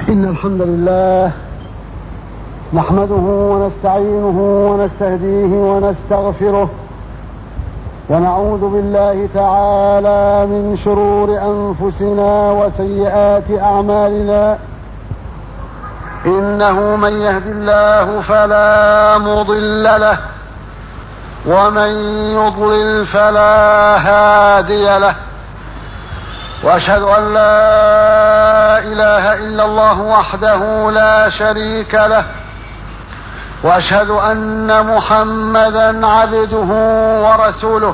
إن الحمد لله نحمده ونستعينه ونستهديه ونستغفره ونعوذ بالله تعالى من شرور أنفسنا وسيئات أعمالنا إنه من يهد الله فلا مضل له ومن يضلل فلا هادي له واشهد ان لا اله الا الله وحده لا شريك له واشهد ان محمدا عبده ورسوله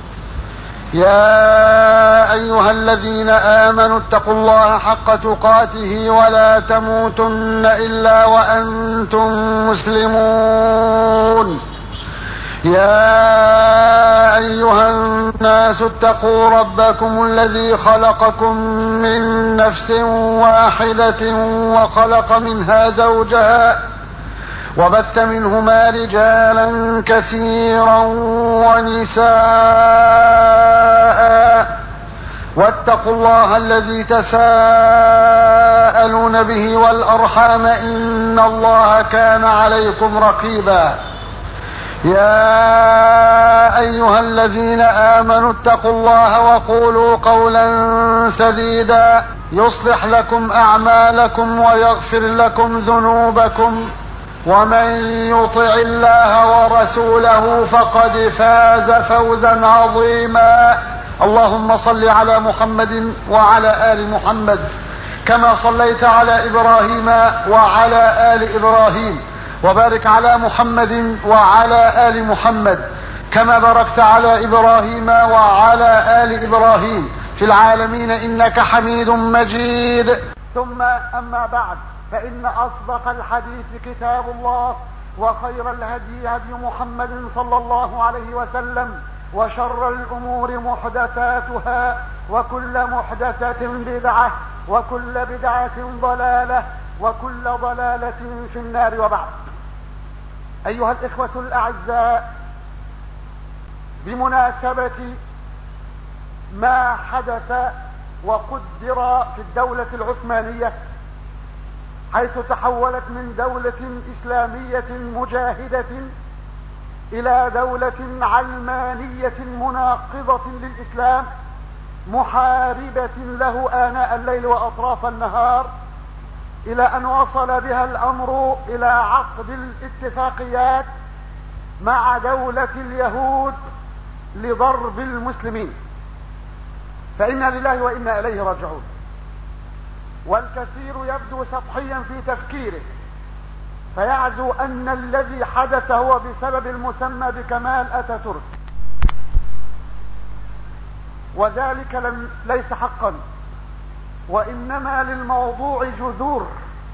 يا ايها الذين امنوا اتقوا الله حق تقاته ولا تموتن الا وانتم مسلمون يا ايها الناس اتقوا ربكم الذي خلقكم من نفس واحده وخلق منها زوجها وبث منهما رجالا كثيرا ونساء واتقوا الله الذي تساءلون به والارحام ان الله كان عليكم رقيبا يا ايها الذين امنوا اتقوا الله وقولوا قولا سديدا يصلح لكم اعمالكم ويغفر لكم ذنوبكم ومن يطع الله ورسوله فقد فاز فوزا عظيما اللهم صل على محمد وعلى ال محمد كما صليت على ابراهيم وعلى ال ابراهيم وبارك على محمد وعلى ال محمد كما باركت على ابراهيم وعلى ال ابراهيم في العالمين انك حميد مجيد ثم اما بعد فان اصدق الحديث كتاب الله وخير الهدي هدي محمد صلى الله عليه وسلم وشر الامور محدثاتها وكل محدثه بدعه وكل بدعه ضلاله وكل ضلاله في النار وبعد ايها الاخوه الاعزاء بمناسبه ما حدث وقدر في الدوله العثمانيه حيث تحولت من دولة إسلامية مجاهدة إلى دولة علمانية مناقضة للإسلام محاربة له آناء الليل وأطراف النهار إلى أن وصل بها الأمر إلى عقد الاتفاقيات مع دولة اليهود لضرب المسلمين فإنا لله وإنا إليه راجعون والكثير يبدو سطحيا في تفكيره فيعزو ان الذي حدث هو بسبب المسمى بكمال اتاتورك وذلك لم ليس حقا وانما للموضوع جذور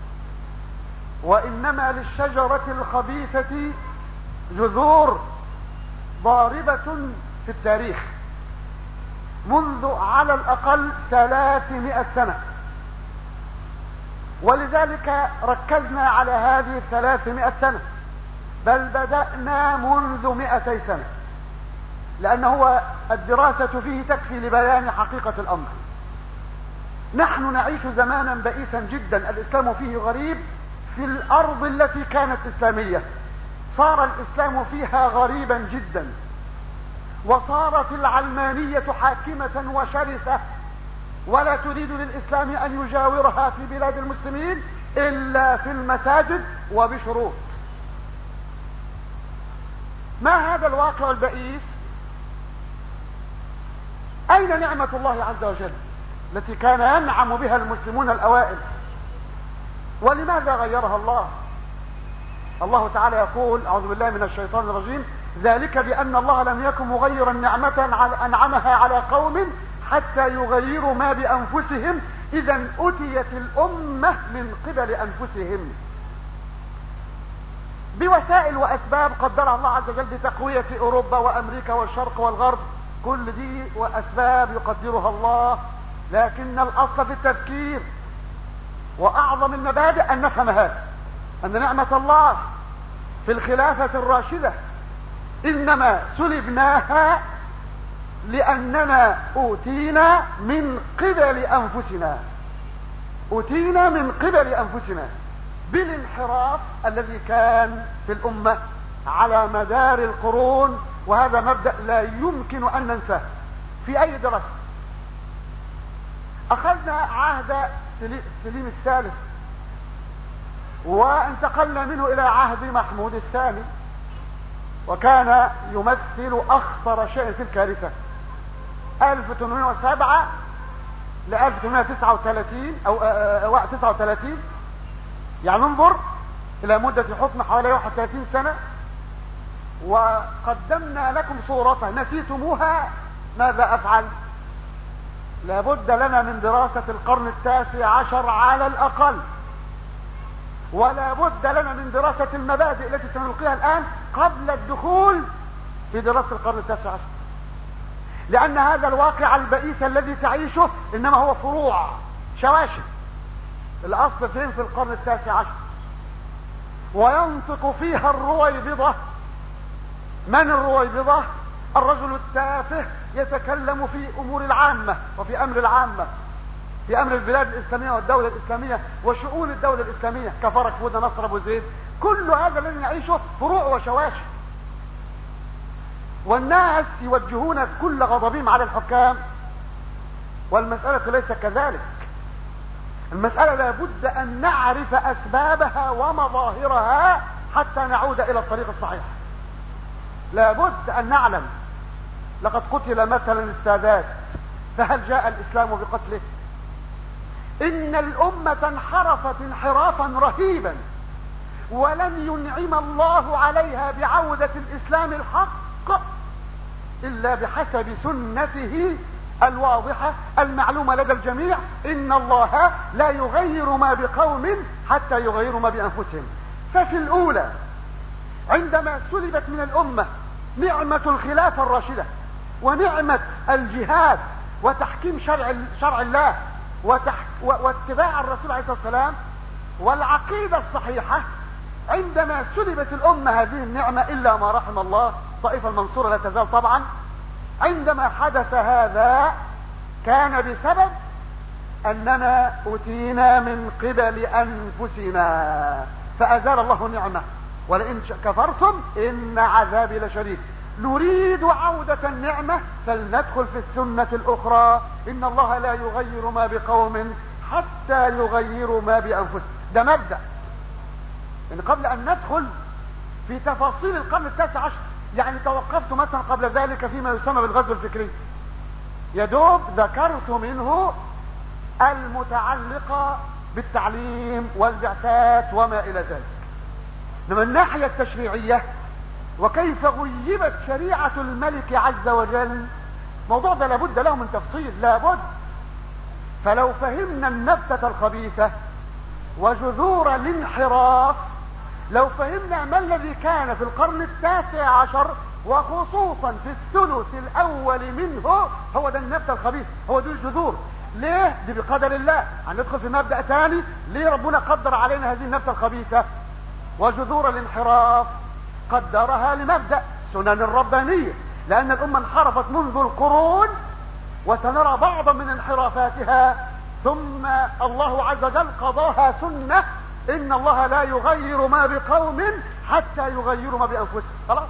وانما للشجرة الخبيثة جذور ضاربة في التاريخ منذ على الاقل ثلاثمائة سنة ولذلك ركزنا على هذه الثلاثمائة سنة بل بدأنا منذ مئتي سنة لأن هو الدراسة فيه تكفي لبيان حقيقة الأمر نحن نعيش زمانا بئيسا جدا الإسلام فيه غريب في الأرض التي كانت إسلامية صار الإسلام فيها غريبا جدا وصارت العلمانية حاكمة وشرسة ولا تريد للإسلام أن يجاورها في بلاد المسلمين إلا في المساجد وبشروط ما هذا الواقع البئيس أين نعمة الله عز وجل التي كان ينعم بها المسلمون الأوائل ولماذا غيرها الله الله تعالى يقول أعوذ بالله من الشيطان الرجيم ذلك بأن الله لم يكن مغيرا نعمة أنعمها على قوم حتى يغيروا ما بانفسهم اذا اتيت الامة من قبل انفسهم بوسائل واسباب قدرها الله عز وجل بتقوية اوروبا وامريكا والشرق والغرب كل دي واسباب يقدرها الله لكن الاصل في التفكير واعظم المبادئ ان نفهم هذا ان نعمة الله في الخلافة الراشدة انما سلبناها لاننا اوتينا من قبل انفسنا أتينا من قبل أنفسنا بالانحراف الذي كان في الأمة على مدار القرون وهذا مبدأ لا يمكن أن ننساه في أي دراسة أخذنا عهد سليم الثالث وانتقلنا منه إلى عهد محمود الثاني وكان يمثل أخطر شيء في الكارثة 1807 ل 1839 أو 39 يعني انظر إلى مدة حكم حوالي 31 سنة وقدمنا لكم صورته نسيتموها ماذا أفعل لابد لنا من دراسة القرن التاسع عشر على الأقل ولا بد لنا من دراسة المبادئ التي سنلقيها الآن قبل الدخول في دراسة القرن التاسع عشر لأن هذا الواقع البئيس الذي تعيشه إنما هو فروع شواشب الأصل فين في القرن التاسع عشر وينطق فيها الرويبضة من الرويبضة الرجل التافه يتكلم في أمور العامة وفي أمر العامة في أمر البلاد الإسلامية والدولة الإسلامية وشؤون الدولة الإسلامية كفرك فودة نصر أبو زيد كل هذا الذي نعيشه فروع وشواشب والناس يوجهون كل غضبهم على الحكام والمسألة ليس كذلك المسألة لابد أن نعرف أسبابها ومظاهرها حتى نعود إلى الطريق الصحيح لابد أن نعلم لقد قتل مثلا السادات فهل جاء الإسلام بقتله إن الأمة انحرفت انحرافا رهيبا ولن ينعم الله عليها بعودة الإسلام الحق إلا بحسب سنته الواضحة المعلومة لدى الجميع إن الله لا يغير ما بقوم حتى يغيروا ما بأنفسهم ففي الأولى عندما سلبت من الأمة نعمة الخلافة الراشدة ونعمة الجهاد وتحكيم شرع, شرع الله وتحك واتباع الرسول عليه الصلاة والسلام والعقيدة الصحيحة عندما سلبت الأمة هذه النعمة إلا ما رحم الله طائفة المنصورة لا تزال طبعا عندما حدث هذا كان بسبب أننا أتينا من قبل أنفسنا فأزال الله نعمة ولئن كفرتم إن عذابي لشديد نريد عودة النعمة فلندخل في السنة الأخرى إن الله لا يغير ما بقوم حتى يغيروا ما بأنفسهم ده مبدأ إن قبل أن ندخل في تفاصيل القرن التاسع عشر يعني توقفت مثلا قبل ذلك فيما يسمى بالغزو الفكري يدوب ذكرت منه المتعلقة بالتعليم والبعثات وما إلى ذلك من الناحية التشريعية وكيف غيبت شريعة الملك عز وجل موضوع ده لابد له من تفصيل لابد فلو فهمنا النبتة الخبيثة وجذور الانحراف لو فهمنا ما الذي كان في القرن التاسع عشر وخصوصا في الثلث الاول منه هو ده النبتة الخبيث هو دي الجذور ليه دي بقدر الله هندخل في مبدأ ثاني ليه ربنا قدر علينا هذه النبتة الخبيثة وجذور الانحراف قدرها لمبدأ سنن الربانية لأن الأمة انحرفت منذ القرون وسنرى بعضا من انحرافاتها ثم الله عز وجل قضاها سنة إن الله لا يغير ما بقوم حتى يغيروا ما بأنفسهم خلاص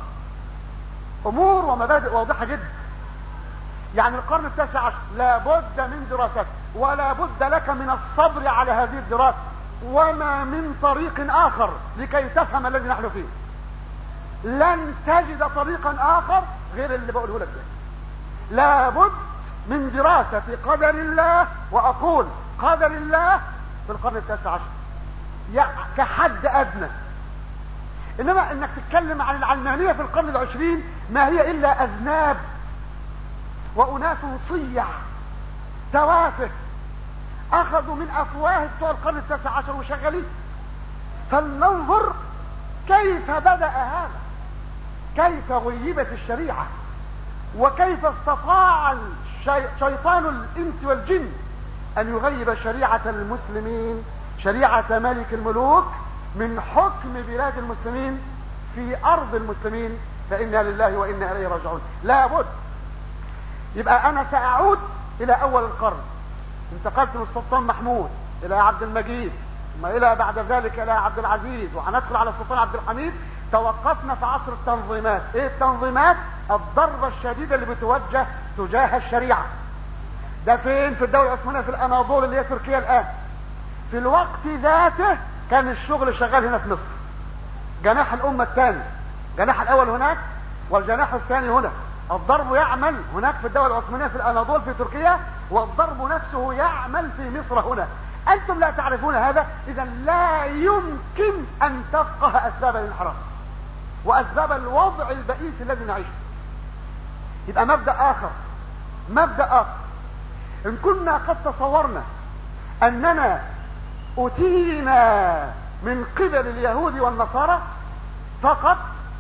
أمور ومبادئ واضحة جدا يعني القرن التاسع عشر لابد من دراسته ولا بد لك من الصبر على هذه الدراسة وما من طريق آخر لكي تفهم الذي نحن فيه لن تجد طريقا آخر غير اللي بقوله لك ده لابد من دراسة قدر الله وأقول قدر الله في القرن التاسع عشر يعني كحد أدنى إنما إنك تتكلم عن العلمانية في القرن العشرين ما هي إلا أذناب وأناس صيع توافه أخذوا من أفواه بتوع القرن التاسع عشر وشغالين فلننظر كيف بدأ هذا كيف غيبت الشريعة وكيف استطاع شيطان الانس والجن ان يغيب شريعة المسلمين شريعة ملك الملوك من حكم بلاد المسلمين في ارض المسلمين فانا لله وانا اليه راجعون لابد يبقى انا ساعود الى اول القرن انتقلت من السلطان محمود الى عبد المجيد ثم الى بعد ذلك الى عبد العزيز وهندخل على السلطان عبد الحميد توقفنا في عصر التنظيمات ايه التنظيمات الضربة الشديدة اللي بتوجه تجاه الشريعة ده فين في الدولة العثمانية في الاناضول اللي هي تركيا الان في الوقت ذاته كان الشغل شغال هنا في مصر جناح الامة الثاني جناح الاول هناك والجناح الثاني هنا الضرب يعمل هناك في الدولة العثمانية في الاناضول في تركيا والضرب نفسه يعمل في مصر هنا انتم لا تعرفون هذا اذا لا يمكن ان تفقه اسباب الانحراف واسباب الوضع البئيس الذي نعيشه يبقى مبدأ اخر مبدأ اخر ان كنا قد تصورنا اننا اتينا من قبل اليهود والنصارى فقط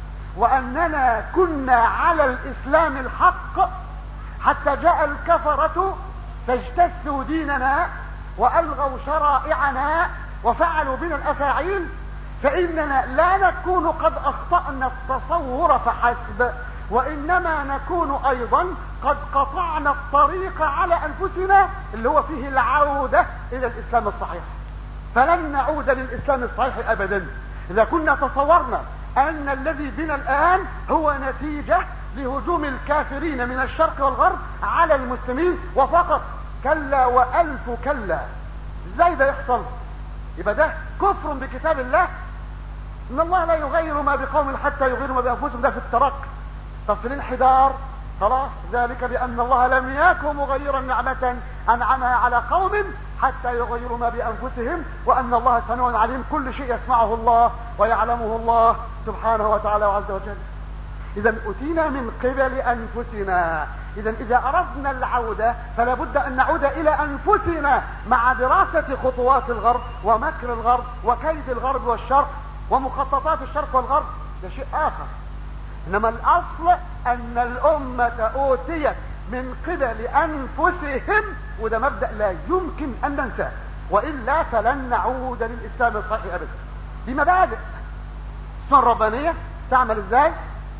واننا كنا على الاسلام الحق حتى جاء الكفرة فاجتثوا ديننا والغوا شرائعنا وفعلوا بنا الافاعيل فاننا لا نكون قد اخطأنا التصور فحسب وانما نكون ايضا قد قطعنا الطريق على انفسنا اللي هو فيه العودة الى الاسلام الصحيح فلن نعود للاسلام الصحيح ابدا اذا كنا تصورنا ان الذي بنا الان هو نتيجة لهجوم الكافرين من الشرق والغرب على المسلمين وفقط كلا والف كلا ازاي ده يحصل يبقى ده كفر بكتاب الله ان الله لا يغير ما بقوم حتى يغيروا ما بانفسهم ده في الترك طب في الانحدار خلاص ذلك بان الله لم يكن مغيرا نعمة انعمها على قوم حتى يغيروا ما بانفسهم وان الله سميع عليم كل شيء يسمعه الله ويعلمه الله سبحانه وتعالى وعز وجل اذا اتينا من قبل انفسنا اذا اذا اردنا العودة فلا بد ان نعود الى انفسنا مع دراسة خطوات الغرب ومكر الغرب وكيد الغرب والشرق ومخططات الشرق والغرب ده شيء اخر انما الاصل ان الامة اوتيت من قبل انفسهم وده مبدأ لا يمكن ان ننساه والا فلن نعود للاسلام الصحيح ابدا دي مبادئ السنة الربانية تعمل ازاي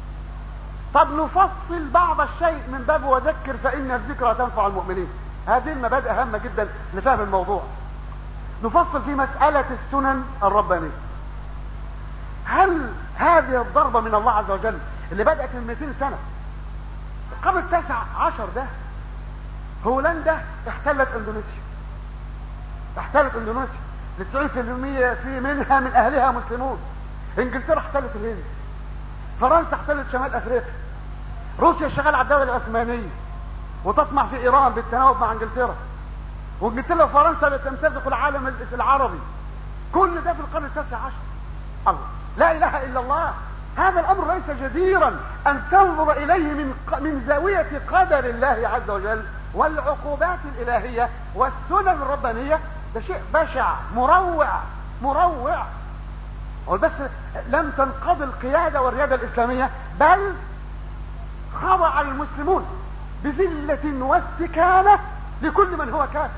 طب نفصل بعض الشيء من باب وذكر فان الذكرى تنفع المؤمنين هذه المبادئ هامة جدا لفهم الموضوع نفصل في مسألة السنن الربانية هل هذه الضربة من الله عز وجل اللي بدأت من 200 سنة قبل التاسع عشر ده هولندا احتلت اندونيسيا احتلت اندونيسيا لتسعين في المية في منها من اهلها مسلمون انجلترا احتلت الهند فرنسا احتلت شمال افريقيا روسيا شغال على الدولة العثمانية وتطمع في ايران بالتناوب مع انجلترا وانجلترا وفرنسا بتمتزق العالم العربي كل ده في القرن التاسع عشر الله لا اله الا الله هذا الامر ليس جديرا ان تنظر اليه من من زاوية قدر الله عز وجل والعقوبات الالهية والسنن الربانية ده شيء بشع مروع مروع بس لم تنقضي القيادة والريادة الاسلامية بل خضع المسلمون بذلة واستكانة لكل من هو كافر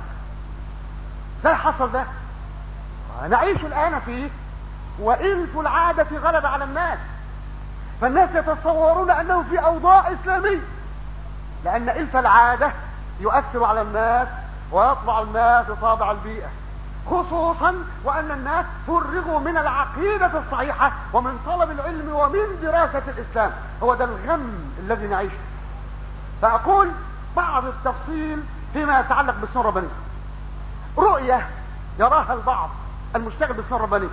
لا حصل ده نعيش الان فيه وإلف العادة غلب على الناس فالناس يتصورون أنه في أوضاع إسلامية لأن إلف العادة يؤثر على الناس ويطبع الناس طابع البيئة خصوصا وأن الناس فرغوا من العقيدة الصحيحة ومن طلب العلم ومن دراسة الإسلام هو ده الغم الذي نعيشه فأقول بعض التفصيل فيما يتعلق بالسنة الربانية رؤية يراها البعض المشتغل بالسنة الربانية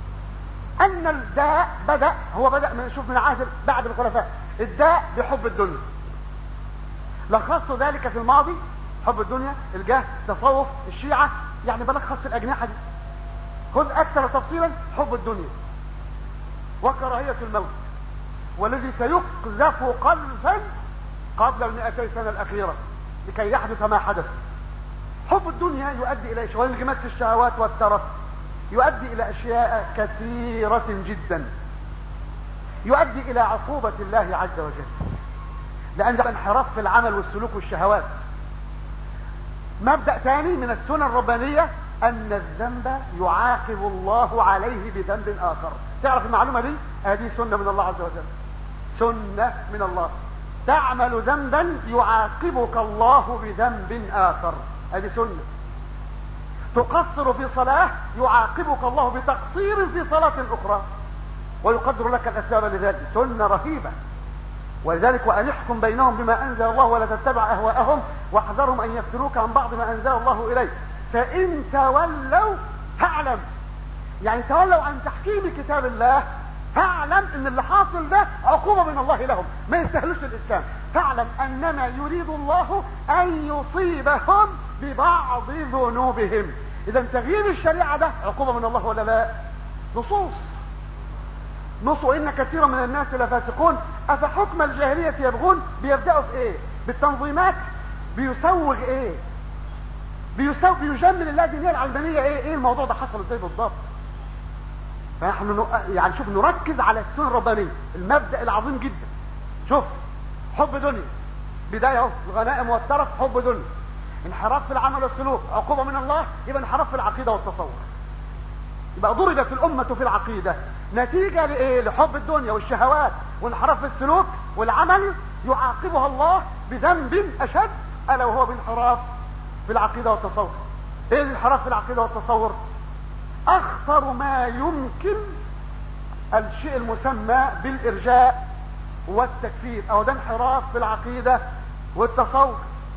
ان الداء بدأ هو بدأ من شوف من عهد بعد الخلفاء الداء بحب الدنيا لخصت ذلك في الماضي حب الدنيا الجاه التصوف الشيعة يعني بلخص الأجنحة دي خذ أكثر تفصيلا حب الدنيا وكراهية الموت والذي سيقذف قذفا قبل المئتي سنة الأخيرة لكي يحدث ما حدث حب الدنيا يؤدي إلى والانغماس في الشهوات والترف يؤدي الى اشياء كثيرة جدا يؤدي الى عقوبة الله عز وجل لان ده انحراف في العمل والسلوك والشهوات مبدأ ثاني من السنن الربانية ان الذنب يعاقب الله عليه بذنب اخر تعرف المعلومة دي هذه سنة من الله عز وجل سنة من الله تعمل ذنبا يعاقبك الله بذنب اخر هذه سنة تقصر في صلاة يعاقبك الله بتقصير في صلاة اخرى ويقدر لك الاسباب لذلك سنة رهيبة ولذلك وان احكم بينهم بما انزل الله ولا تتبع اهواءهم واحذرهم ان يفتنوك عن بعض ما انزل الله اليك فان تولوا فاعلم يعني تولوا عن تحكيم كتاب الله فاعلم ان اللي حاصل ده عقوبة من الله لهم ما يستهلوش الاسلام فاعلم انما يريد الله ان يصيبهم ببعض ذنوبهم اذا تغيير الشريعة ده عقوبة من الله ولا لا نصوص نص ان كثيرا من الناس لفاسقون افحكم الجاهلية يبغون بيبدأوا في ايه بالتنظيمات بيسوغ ايه بيسوغ بيجمل الله دينية العلمانية ايه ايه الموضوع ده حصل ازاي بالضبط فنحن يعني شوف نركز على السنة الربانية المبدأ العظيم جدا شوف حب دنيا بداية اهو الغنائم والترف حب دنيا انحراف في العمل والسلوك عقوبة من الله يبقى انحراف في العقيدة والتصور يبقى ضربت الأمة في العقيدة نتيجة لإيه لحب الدنيا والشهوات وانحراف في السلوك والعمل يعاقبها الله بذنب أشد ألا وهو بانحراف في العقيدة والتصور ايه الانحراف في العقيدة والتصور اخطر ما يمكن الشيء المسمى بالارجاء والتكفير او ده انحراف في العقيدة والتصور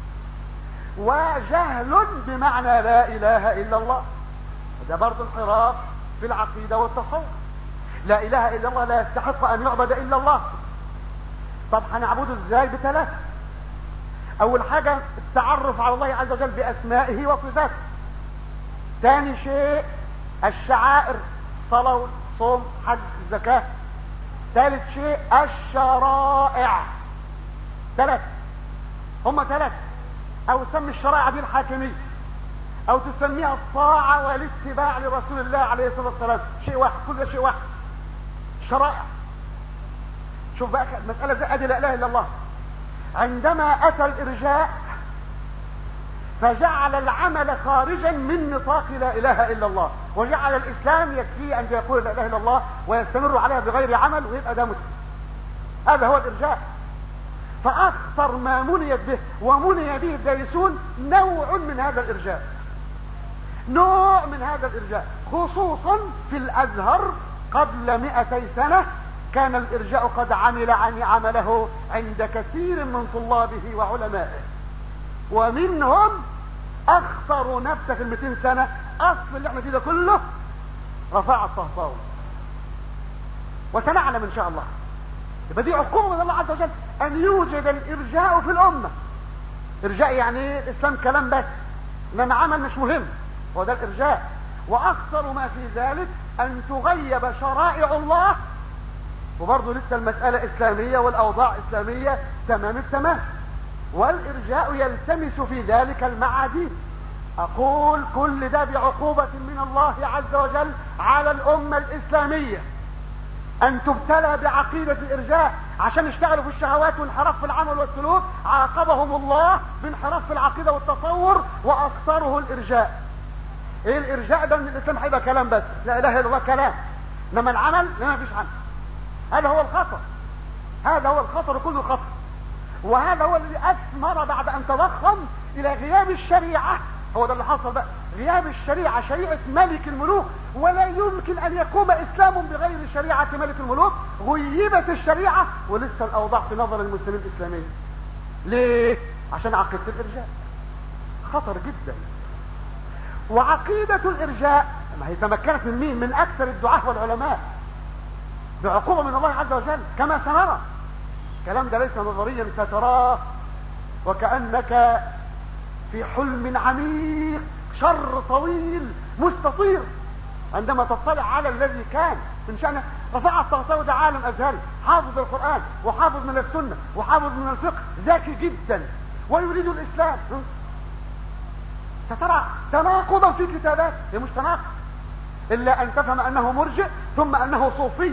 وجهل بمعنى لا اله الا الله ده برضه انحراف في العقيدة والتصور لا اله الا الله لا يستحق ان يعبد الا الله طب هنعبده ازاي بثلاثة اول حاجة التعرف على الله عز وجل باسمائه وصفاته ثاني شيء الشعائر صلاة صوم حج زكاة ثالث شيء الشرائع ثلاث هم ثلاث او تسمي الشرائع دي الحاكمية او تسميها الطاعة والاتباع لرسول الله عليه الصلاة والسلام شيء واحد كل ده شيء واحد شرائع شوف بقى المسألة زي ادي لا اله الا الله عندما اتى الارجاء فجعل العمل خارجا من نطاق لا اله الا الله وجعل الاسلام يكفيه ان يقول لا اله الا الله ويستمر عليها بغير عمل ويبقى ده مسلم هذا هو الارجاء فاخطر ما منيت به ومني به الدارسون نوع من هذا الارجاء نوع من هذا الارجاء خصوصا في الازهر قبل مئتي سنة كان الارجاء قد عمل عن عمله عند كثير من طلابه وعلمائه ومنهم اخطر نفسه في ال 200 سنة اصل اللي احنا فيه ده كله رفع الطهطاوي وسنعلم ان شاء الله يبقى دي عقوبة من الله عز وجل ان يوجد الارجاء في الامة ارجاء يعني ايه الاسلام كلام بس انما عمل مش مهم هو ده الارجاء واخطر ما في ذلك ان تغيب شرائع الله وبرضه لسه المسألة اسلامية والاوضاع اسلامية تمام التمام والارجاء يلتمس في ذلك المعادين اقول كل ده بعقوبة من الله عز وجل على الامة الاسلامية ان تبتلى بعقيدة الارجاء عشان يشتغلوا في الشهوات وانحراف في العمل والسلوك عاقبهم الله بانحراف في العقيدة والتصور واكثره الارجاء ايه الارجاء ده من الاسلام هيبقى كلام بس لا اله الا الله كلام انما العمل لا ما فيش عمل هذا هو الخطر هذا هو الخطر كل الخطر وهذا هو الذي اثمر بعد ان تضخم الى غياب الشريعة هو ده اللي حصل بقى غياب الشريعة شريعة ملك الملوك ولا يمكن ان يقوم اسلام بغير شريعة ملك الملوك غيبت الشريعة ولسه الاوضاع في نظر المسلمين الاسلاميين ليه عشان عقيدة الارجاء خطر جدا وعقيدة الارجاء ما هي تمكنت من مين من اكثر الدعاة والعلماء بعقوبة من الله عز وجل كما سنرى الكلام ده ليس نظريا ستراه وكأنك في حلم عميق شر طويل مستطير عندما تطلع على الذي كان من شأنه رفع الطهطاوي ده عالم ازهري حافظ القرآن وحافظ من السنة وحافظ من الفقه ذكي جدا ويريد الاسلام سترى تناقضا في كتابات هي مش تناقض الا ان تفهم انه مرجئ ثم انه صوفي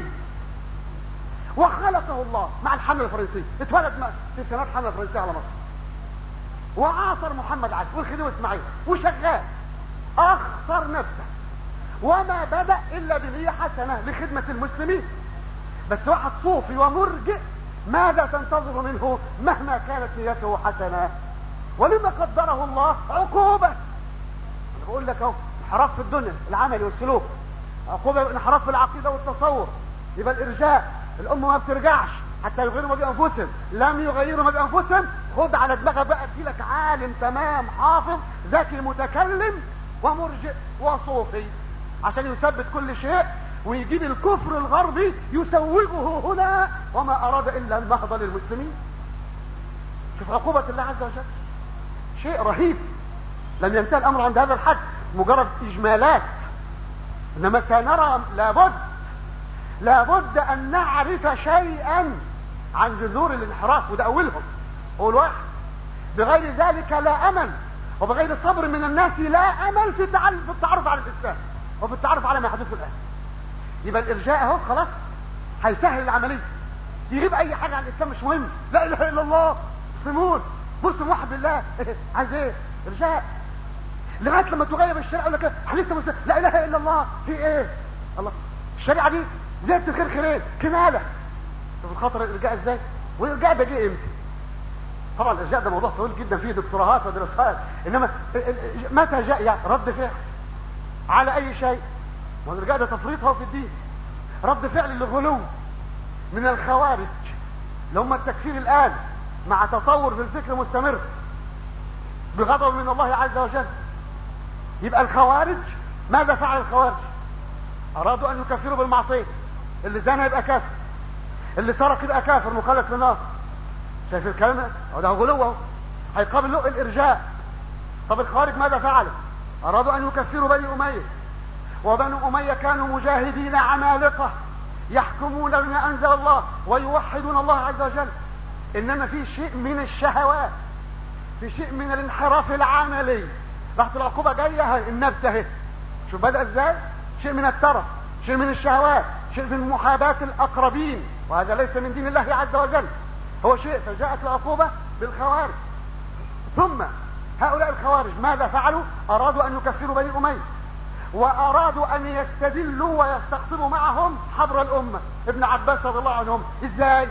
وخلقه الله مع الحملة الفرنسية اتولد في سنوات الحملة الفرنسية على مصر وعاصر محمد علي والخديوي اسماعيل وشغال اخسر نفسه وما بدأ الا بنية حسنة لخدمة المسلمين بس واحد صوفي ومرجئ ماذا تنتظر منه مهما كانت نيته حسنة ولما قدره الله عقوبة انا بقول لك اهو انحراف في الدنيا العمل والسلوك عقوبة انحراف في العقيدة والتصور يبقى الارجاء الامة ما بترجعش حتى يغيروا ما بانفسهم لم يغيروا ما بانفسهم خد على دماغك بقى لك عالم تمام حافظ ذكي متكلم ومرجئ وصوفي عشان يثبت كل شيء ويجيب الكفر الغربي يسوغه هنا وما اراد الا النهضة للمسلمين شوف عقوبة الله عز وجل شيء رهيب لم ينتهي الامر عند هذا الحد مجرد اجمالات انما سنرى لابد لابد ان نعرف شيئا عن جذور الانحراف وده اولهم هو الواحد بغير ذلك لا امل وبغير صبر من الناس لا امل في التعرف على الاسلام وفي التعرف على ما يحدث الان يبقى الارجاء اهو خلاص هيسهل العمليه يجيب اي حاجه عن الاسلام مش مهم لا اله الا الله صمود بص موحد بالله عايز ايه ارجاء لغايه لما تغير الشريعه يقول لك لسه مسلم لا اله الا الله في ايه الله الشريعه دي زياده الخير خيرين كماله شوف الخطر الارجاء ازاي والارجاء ده جه امتى طبعا الارجاء ده موضوع طويل جدا فيه دكتوراهات ودراسات انما متى جاء يعني رد فعل على اي شيء والارجاء ده تفريطها في الدين رد فعل للغلو من الخوارج اللي هم التكفير الان مع تطور في الفكر مستمر بغضب من الله عز وجل يبقى الخوارج ماذا فعل الخوارج ارادوا ان يكفروا بالمعصيه اللي زنى يبقى كافر اللي سرق يبقى كافر مخلد في النار شايف الكلام ده ده غلو هيقابل له الارجاء طب الخوارج ماذا فعل ارادوا ان يكفروا بني اميه وبنو اميه كانوا مجاهدين عمالقه يحكمون بما انزل الله ويوحدون الله عز وجل انما في شيء من الشهوات في شيء من الانحراف العملي راحت العقوبة جاية النبتة اهي شوف بدأ ازاي شيء من الترف شيء من الشهوات شيء من محاباة الاقربين وهذا ليس من دين الله عز وجل هو شيء فجاءت العقوبة بالخوارج ثم هؤلاء الخوارج ماذا فعلوا ارادوا ان يكفروا بني اميه وارادوا ان يستدلوا ويستقطبوا معهم حبر الامه ابن عباس رضي الله عنهم ازاي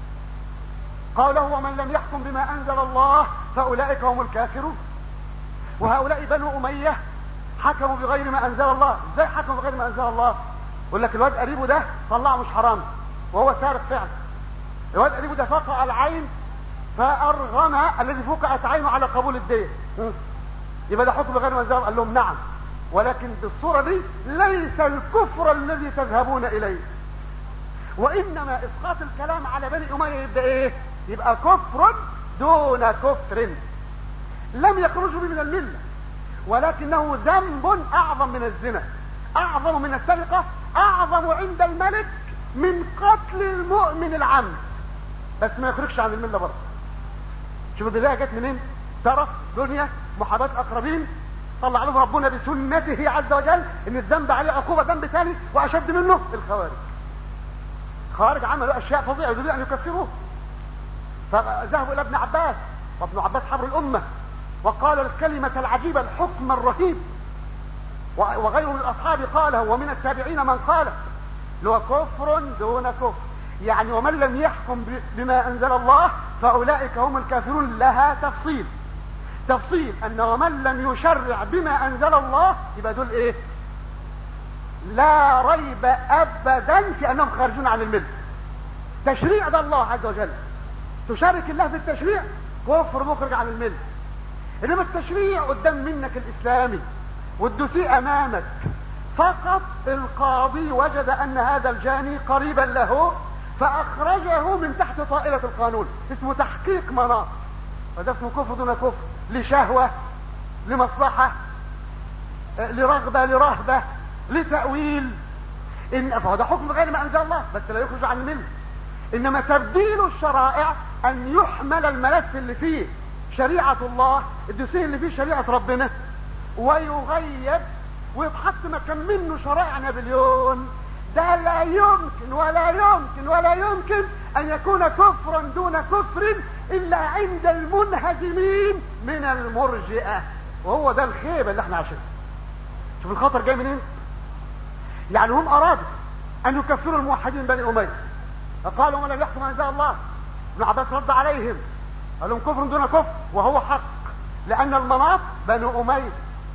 قال هو من لم يحكم بما انزل الله فاولئك هم الكافرون وهؤلاء بنو اميه حكموا بغير ما انزل الله ازاي حكموا بغير ما انزل الله يقول لك الواد قريبه ده طلعه مش حرام وهو سارق فعلا الواد قريبه ده فقع العين فارغم الذي فقعت عينه على قبول الدين يبقى ده حكم بغير ما انزل الله قال لهم نعم ولكن بالصورة دي ليس الكفر الذي تذهبون اليه وانما اسقاط الكلام على بني اميه يبقى ايه يبقى كفر دون كفر لم يخرجوا به من المله ولكنه ذنب اعظم من الزنا اعظم من السرقه اعظم عند الملك من قتل المؤمن العمد بس ما يخرجش عن المله برضه شوف البدايه جت منين ترف دنيا محاباه اقربين طلع لهم ربنا بسنته عز وجل ان الذنب عليه عقوبه ذنب ثاني واشد منه الخوارج الخوارج عملوا اشياء فظيعه يريدون ان يكفروه فذهبوا الى ابن عباس وابن عباس حبر الامه وقال الكلمة العجيبة الحكم الرهيب وغيره من الأصحاب قاله ومن التابعين من قاله لو كفر دون كفر يعني ومن لم يحكم بما أنزل الله فأولئك هم الكافرون لها تفصيل تفصيل أن ومن لم يشرع بما أنزل الله يبقى دول إيه لا ريب أبدا في أنهم خارجون عن الملة تشريع ده الله عز وجل تشارك الله في التشريع كفر مخرج عن الملة انما التشريع قدام منك الاسلامي والدسيء امامك فقط القاضي وجد ان هذا الجاني قريبا له فاخرجه من تحت طائلة القانون اسمه تحقيق مناط فده اسمه كفر دون كفر لشهوة لمصلحة لرغبة لرهبة لتأويل إن فهذا حكم غير ما أنزل الله بس لا يخرج عن الملة إنما تبديل الشرائع أن يحمل الملف اللي فيه شريعة الله الدوسيه اللي فيه شريعة ربنا ويغيب ويتحط مكان منه شرائع نابليون ده لا يمكن ولا يمكن ولا يمكن ان يكون كفرا دون كفر الا عند المنهزمين من المرجئة وهو ده الخيبة اللي احنا عايشينها شوف الخطر جاي منين يعني هم ارادوا ان يكفروا الموحدين بني اميه فقالوا من لم يحكم انزل الله ابن عباس رد عليهم قال لهم كفر دون كفر وهو حق لان المناط بنو اميه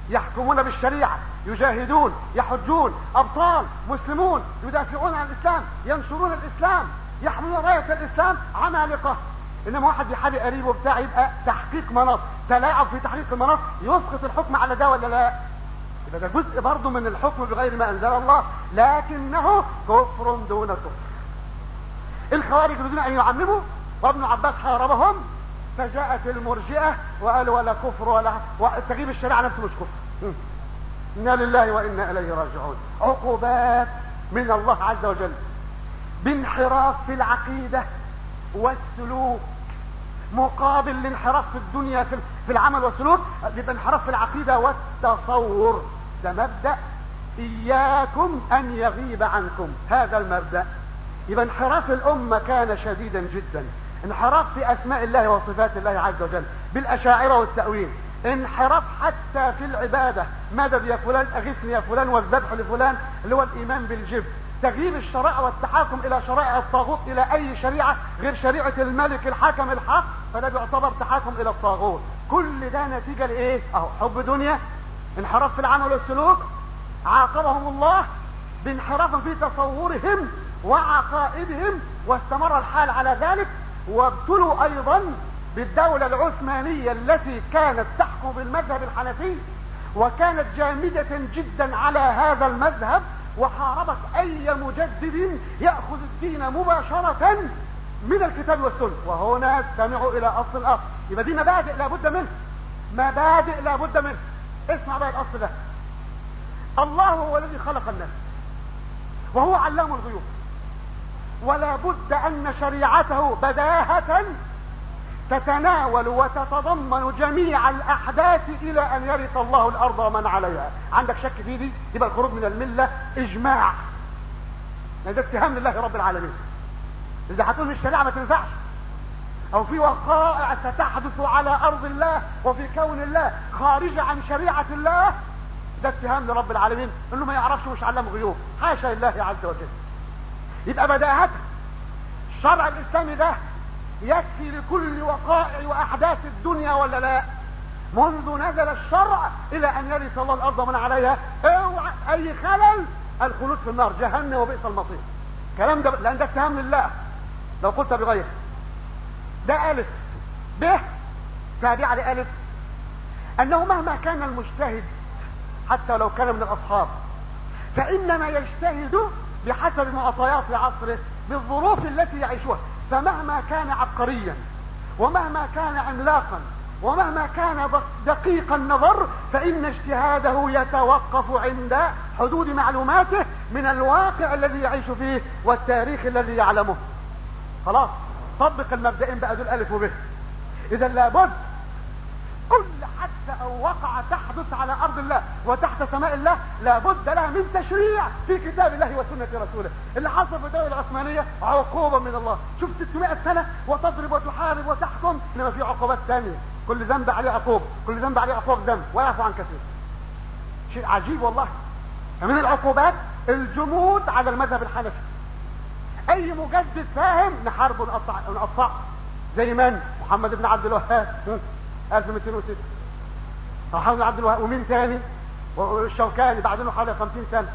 يحكمون بالشريعة يجاهدون يحجون ابطال مسلمون يدافعون عن الاسلام ينشرون الاسلام يحملون راية الاسلام عمالقة انما واحد بيحابي قريبه بتاع يبقى تحقيق مناص تلاعب في تحقيق المناص يسقط الحكم على ده ولا لا يبقى ده جزء برضه من الحكم بغير ما انزل الله لكنه كفر دون كفر الخوارج يريدون ان يعمموا وابن عباس حاربهم فجاءت المرجئه وقالوا ولا كفر ولا تجيب الشريعه نفسه مش كفر انا لله وانا اليه راجعون عقوبات من الله عز وجل بانحراف في العقيده والسلوك مقابل الانحراف في الدنيا في العمل والسلوك يبقى انحراف في العقيده والتصور ده مبدا اياكم ان يغيب عنكم هذا المبدا يبقى انحراف الامه كان شديدا جدا انحراف في اسماء الله وصفات الله عز وجل بالاشاعره والتاويل انحراف حتى في العباده مدد يا فلان اغثني يا فلان والذبح لفلان اللي هو الايمان بالجبت تغيير الشرائع والتحاكم الى شرائع الطاغوت الى اي شريعه غير شريعه الملك الحاكم الحق فده بيعتبر تحاكم الى الطاغوت كل ده نتيجه لايه اهو حب دنيا انحراف في العمل والسلوك عاقبهم الله بانحراف في تصورهم وعقائدهم واستمر الحال على ذلك وابتلوا ايضا بالدولة العثمانية التي كانت تحكم بالمذهب الحنفي وكانت جامدة جدا على هذا المذهب وحاربت اي مجدد يأخذ الدين مباشرة من الكتاب والسنة وهنا استمعوا الى اصل الاصل يبقى دي مبادئ لابد منها مبادئ لابد منها اسمع بقى الاصل ده الله هو الذي خلق الناس وهو علام الغيوب ولا بد ان شريعته بداهة تتناول وتتضمن جميع الاحداث الى ان يرث الله الارض ومن عليها عندك شك في دي يبقى الخروج من الملة اجماع ده اتهام لله رب العالمين اذا هتقول الشريعة ما تنفعش او في وقائع ستحدث على ارض الله وفي كون الله خارجة عن شريعة الله ده اتهام لرب العالمين انه ما يعرفش مش علم غيوب حاشا لله عز وجل يبقى بداهته الشرع الاسلامي ده يكفي لكل وقائع واحداث الدنيا ولا لا منذ نزل الشرع الى ان يرث الله الارض ومن عليها اوعى اي خلل الخلود في النار جهنم وبئس المصير كلام ده لان ده اتهام لله لو قلت بغير ده الف ب تابعه لالف انه مهما كان المجتهد حتى لو كان من الاصحاب فانما يجتهد بحسب معطيات عصره بالظروف التي يعيشها فمهما كان عبقريا ومهما كان عملاقا ومهما كان دقيق النظر فإن اجتهاده يتوقف عند حدود معلوماته من الواقع الذي يعيش فيه والتاريخ الذي يعلمه خلاص طبق المبدئين بقى دول ألف وب إذا لابد كل حتى او وقع تحدث على ارض الله وتحت سماء الله لابد لها من تشريع في كتاب الله وسنة رسوله اللي حصل في الدولة العثمانية عقوبة من الله شوف 600 سنة وتضرب وتحارب وتحكم انما في عقوبات ثانية كل ذنب عليه عقوبة كل ذنب عليه عقوبة ذنب ويعفو عن كثير شيء عجيب والله من العقوبات الجمود على المذهب الحنفي اي مجدد فاهم نحاربه ونقطع ونقطع زي من محمد بن عبد الوهاب 1206 محمد بن عبد الوهاب ومين تاني والشوكاني بعد له حوالي 50 سنه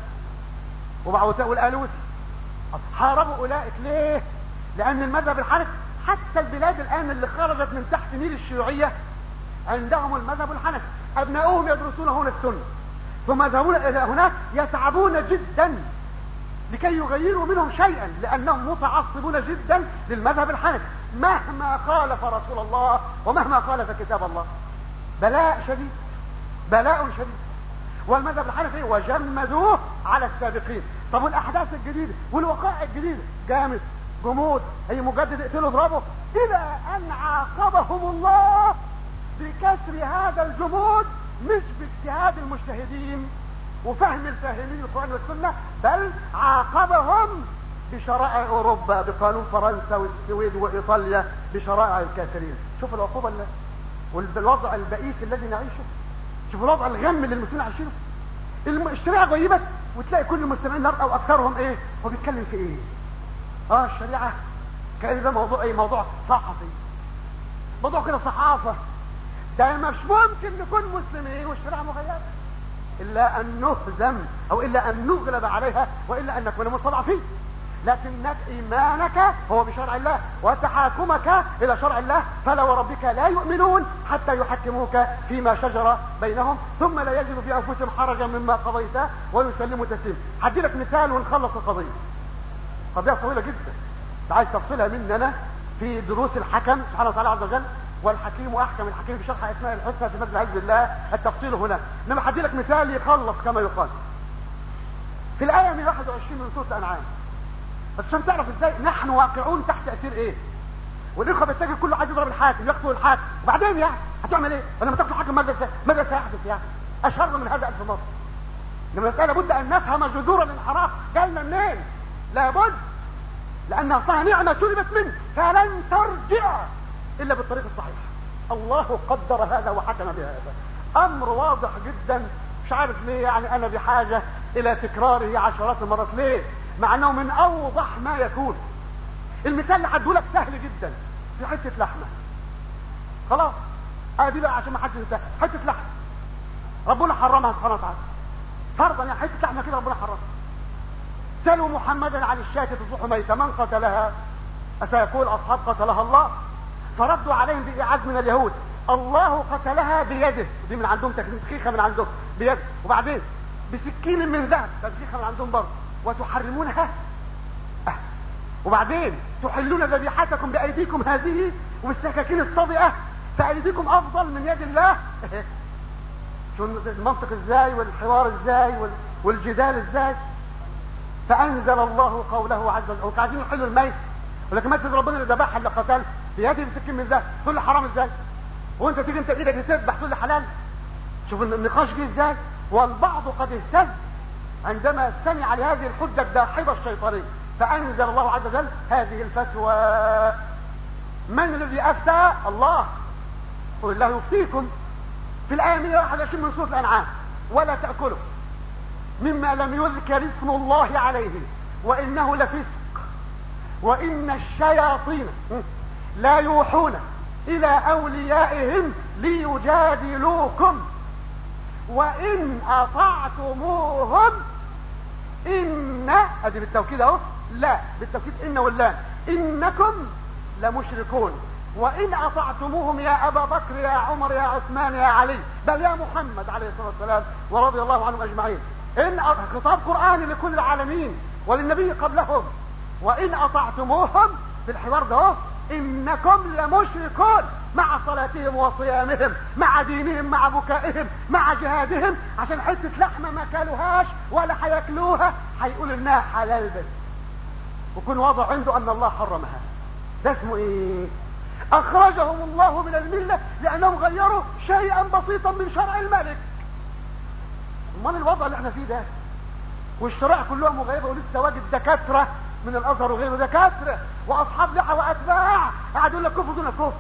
وبعد والالوسي حاربوا اولئك ليه لان المذهب الحنفي حتى البلاد الان اللي خرجت من تحت نيل الشيوعيه عندهم المذهب الحنفي ابنائهم يدرسون هنا السنه ثم يذهبون الى هناك يتعبون جدا لكي يغيروا منهم شيئا لانهم متعصبون جدا للمذهب الحنفي مهما خالف رسول الله ومهما خالف كتاب الله بلاء شديد بلاء شديد والمذهب الحنفي وجمدوه على السابقين طب والاحداث الجديده والوقائع الجديده جامد جمود اي مجدد اقتله اضربه الى ان عاقبهم الله بكسر هذا الجمود مش باجتهاد المجتهدين وفهم الفاهمين القرآن والسنة بل عاقبهم بشرائع اوروبا بقانون فرنسا والسويد وايطاليا بشرائع الكافرين شوف العقوبة اللي والوضع البئيس الذي نعيشه شوف الوضع الغم اللي المسلمين عايشينه الشريعة غيبت وتلاقي كل المستمعين النار او اكثرهم ايه هو بيتكلم في ايه اه الشريعة كان ده موضوع ايه موضوع صحفي موضوع كده صحافة ده مش ممكن نكون مسلمين والشريعة مغيرة الا ان نهزم او الا ان نغلب عليها والا ان نكون مستضعفين لكنك ايمانك هو بشرع الله وتحاكمك الى شرع الله فلا وربك لا يؤمنون حتى يحكموك فيما شجر بينهم ثم لا يجدوا في انفسهم حرجا مما قضيت ويسلموا تسليم هدي لك مثال ونخلص القضيه قضيه طويله جدا عايز تفصلها مننا في دروس الحكم سبحانه وتعالى عز وجل والحكيم واحكم الحكيم في شرح اسماء الحسنى في مجلس عز الله التفصيل هنا انما هدي لك مثال يخلص كما يقال في الايه 121 من سوره الانعام بس عشان تعرف ازاي نحن واقعون تحت تاثير ايه والاخوه بالتاجر كله عايز يضرب الحاكم يقتل الحاكم وبعدين يعني هتعمل ايه ولما تقتل الحاكم ماذا ماذا سيحدث يعني اشر من هذا الف مره انما المساله بد ان نفهم جذور الانحراف جاينا منين لابد لان اصلها نعمه سلبت منه فلن ترجع الا بالطريق الصحيح الله قدر هذا وحكم بهذا امر واضح جدا مش عارف ليه يعني انا بحاجه الى تكراره عشرات المرات ليه مع انه من اوضح ما يكون المثال اللي هديهولك سهل جدا في حته لحمه خلاص ادي بقى عشان ما حدش ينساها حته لحمه ربنا حرمها سبحانه وتعالى فرضا يعني حته لحمه كده ربنا حرمها سلوا محمدا عن الشاة تصبح ميتة من قتلها أسيقول أصحاب قتلها الله فردوا عليهم بإعاز من اليهود الله قتلها بيده دي من عندهم تكيخة من عندهم بيده وبعدين بسكين من ذهب تكيخة من عندهم برضه وتحرمونها أه. وبعدين تحلون ذبيحتكم بأيديكم هذه وبالسكاكين الصدئة فأيديكم أفضل من يد الله شو المنطق ازاي والحوار ازاي والجدال ازاي فانزل الله قوله عز وجل وقاعدين يحلوا الميت ولكن ما تدري ربنا اللي ذبحها اللي قتل بيده بسكين من ذهب تقول لي حرام ازاي وانت تيجي انت بايدك تذبح تقول لي حلال شوف النقاش جه ازاي والبعض قد اهتز عندما سمع لهذه الحجه الداحضه الشيطانيه فانزل الله عز وجل هذه الفتوى من الذي افتى الله قل الله يفتيكم في الايه 121 من سوره الانعام ولا تاكلوا مما لم يذكر اسم الله عليه وانه لفسق وان الشياطين لا يوحون الى اوليائهم ليجادلوكم وان اطعتموهم ان ادي بالتوكيد اهو لا بالتوكيد ان واللام انكم لمشركون وان اطعتموهم يا ابا بكر يا عمر يا عثمان يا علي بل يا محمد عليه الصلاه والسلام ورضي الله عنهم اجمعين ان خطاب قرآني لكل العالمين وللنبي قبلهم وان اطعتموهم في الحوار ده انكم لمشركون مع صلاتهم وصيامهم مع دينهم مع بكائهم مع جهادهم عشان حتة لحمة ما كلوهاش ولا هياكلوها هيقول انها حلال بس وكون واضح عنده ان الله حرمها ده اسمه ايه اخرجهم الله من الملة لانهم غيروا شيئا بسيطا من شرع الملك امال الوضع اللي احنا فيه ده والشرائع كلها مغيبه ولسه واجد دكاتره من الازهر وغيره دكاتره واصحاب لحى واتباع قاعد يقول لك كفر دون كفر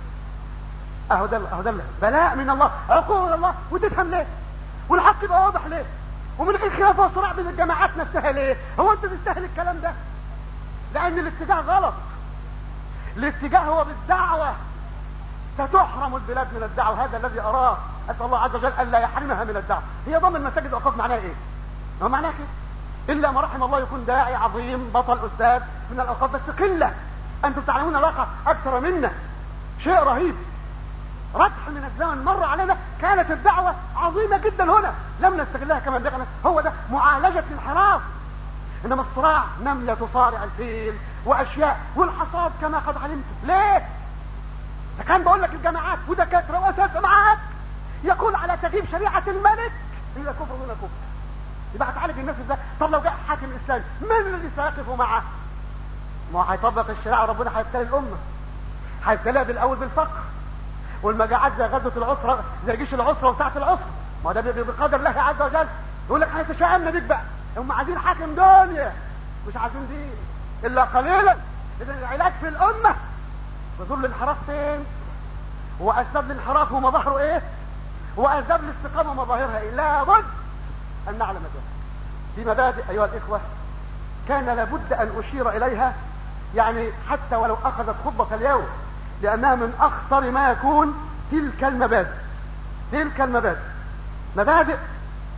اهو ده اهو ده بلاء من الله عقوبه من الله وتفهم ليه والحق يبقى واضح ليه ومن غير خلاف وصراع بين الجماعات نفسها ليه هو انت تستاهل الكلام ده لان الاتجاه غلط الاتجاه هو بالدعوه ستحرم البلاد من الدعوه هذا الذي اراه اسال الله عز وجل الا يحرمها من الدعوه هي ضمن مساجد الاوقاف معناها ايه ما معناها كده الا ما رحم الله يكون داعي عظيم بطل استاذ من الاوقاف بس قله انتم تعلمون الواقع اكثر منا شيء رهيب رجح من الزمن مر علينا كانت الدعوة عظيمة جدا هنا لم نستغلها كما ينبغي هو ده معالجة الانحراف انما الصراع نملة تصارع الفيل واشياء والحصاد كما قد علمتم ليه كان بقول لك الجماعات ودكاتره واساتذه معاك يقول على تغيير شريعه الملك الا كفر دون كفر يبقى هتعالج الناس ازاي طب لو جاء حاكم اسلامي من الذي سيقف معه ما هو هيطبق الشريعه ربنا هيبتلي الامه هيبتليها بالاول بالفقر والمجاعات زي غزوه العسره زي جيش العسره وساعه العسره ما ده بقدر الله عز وجل يقول لك هيتشائمنا بيك بقى هم عايزين حاكم دنيا مش عايزين دين الا قليلا اذا العلاج في الامه وذل الانحراف فين واسباب الانحراف ومظاهره ايه واسباب الاستقامه ومظاهرها ايه لابد ان نعلم ذلك في مبادئ ايها الاخوه كان لابد ان اشير اليها يعني حتى ولو اخذت خطبه اليوم لانها من اخطر ما يكون تلك المبادئ تلك المبادئ مبادئ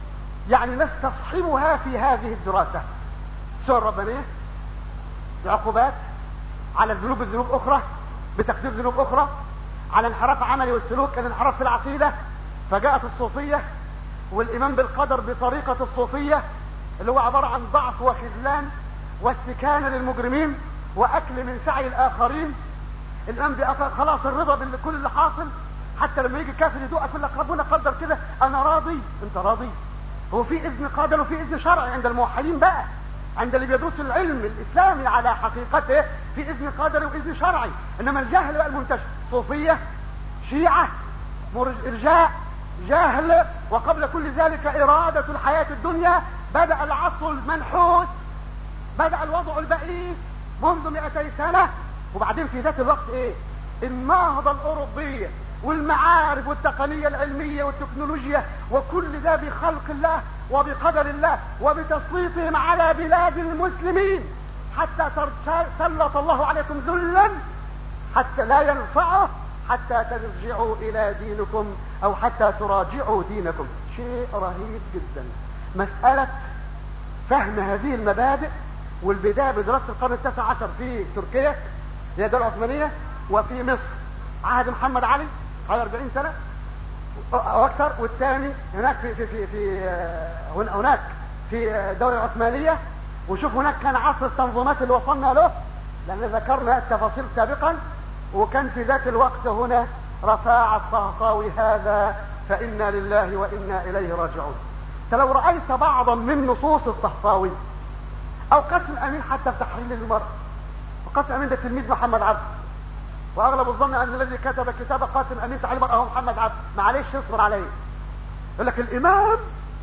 يعني نستصحبها في هذه الدراسة السنة الربانية العقوبات على الذنوب الذنوب أخرى بتقدير ذنوب أخرى على انحراف عملي والسلوك الانحراف في العقيدة فجاءت الصوفية والإيمان بالقدر بطريقة الصوفية اللي هو عبارة عن ضعف وخذلان واستكانة للمجرمين وأكل من سعي الآخرين الإيمان خلاص الرضا بكل اللي حاصل حتى لما يجي كافر يدوقك يقول لك ربنا قدر كده أنا راضي أنت راضي هو في إذن قادر وفي إذن شرعي عند الموحدين بقى عند اللي بيدرس العلم الإسلامي على حقيقته في إذن قادر وإذن شرعي إنما الجهل بقى المنتشر صوفية شيعة إرجاء جهل وقبل كل ذلك إرادة الحياة الدنيا بدأ العصر المنحوس بدأ الوضع البئيس منذ 200 سنة وبعدين في ذات الوقت ايه النهضة الأوروبية والمعارف والتقنية العلمية والتكنولوجيا وكل ده بخلق الله وبقدر الله وبتسليطهم على بلاد المسلمين حتى سلط الله عليكم ذلا حتى لا ينفعه حتى ترجعوا الى دينكم او حتى تراجعوا دينكم شيء رهيب جدا مسألة فهم هذه المبادئ والبداية بدراسة القرن التاسع عشر في تركيا هي الدولة العثمانية وفي مصر عهد محمد علي حوالي 40 سنة او اكثر والثاني هناك في في في, في هناك في الدولة العثمانية وشوف هناك كان عصر التنظيمات اللي وصلنا له لان ذكرنا التفاصيل سابقا وكان في ذات الوقت هنا رفاع الطهطاوي هذا فإنا لله وإنا إليه راجعون لو رأيت بعضا من نصوص الطهطاوي أو قسم أمين حتى في تحرير المرء وقاسم أمين ده تلميذ محمد عبد وأغلب الظن أن الذي كتب كتاب قاسم أمين تعليم المرء هو محمد عبد معلش اصبر عليه يقول لك الإمام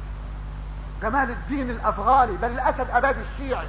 جمال الدين الأفغاني بل الأسد أبادي الشيعي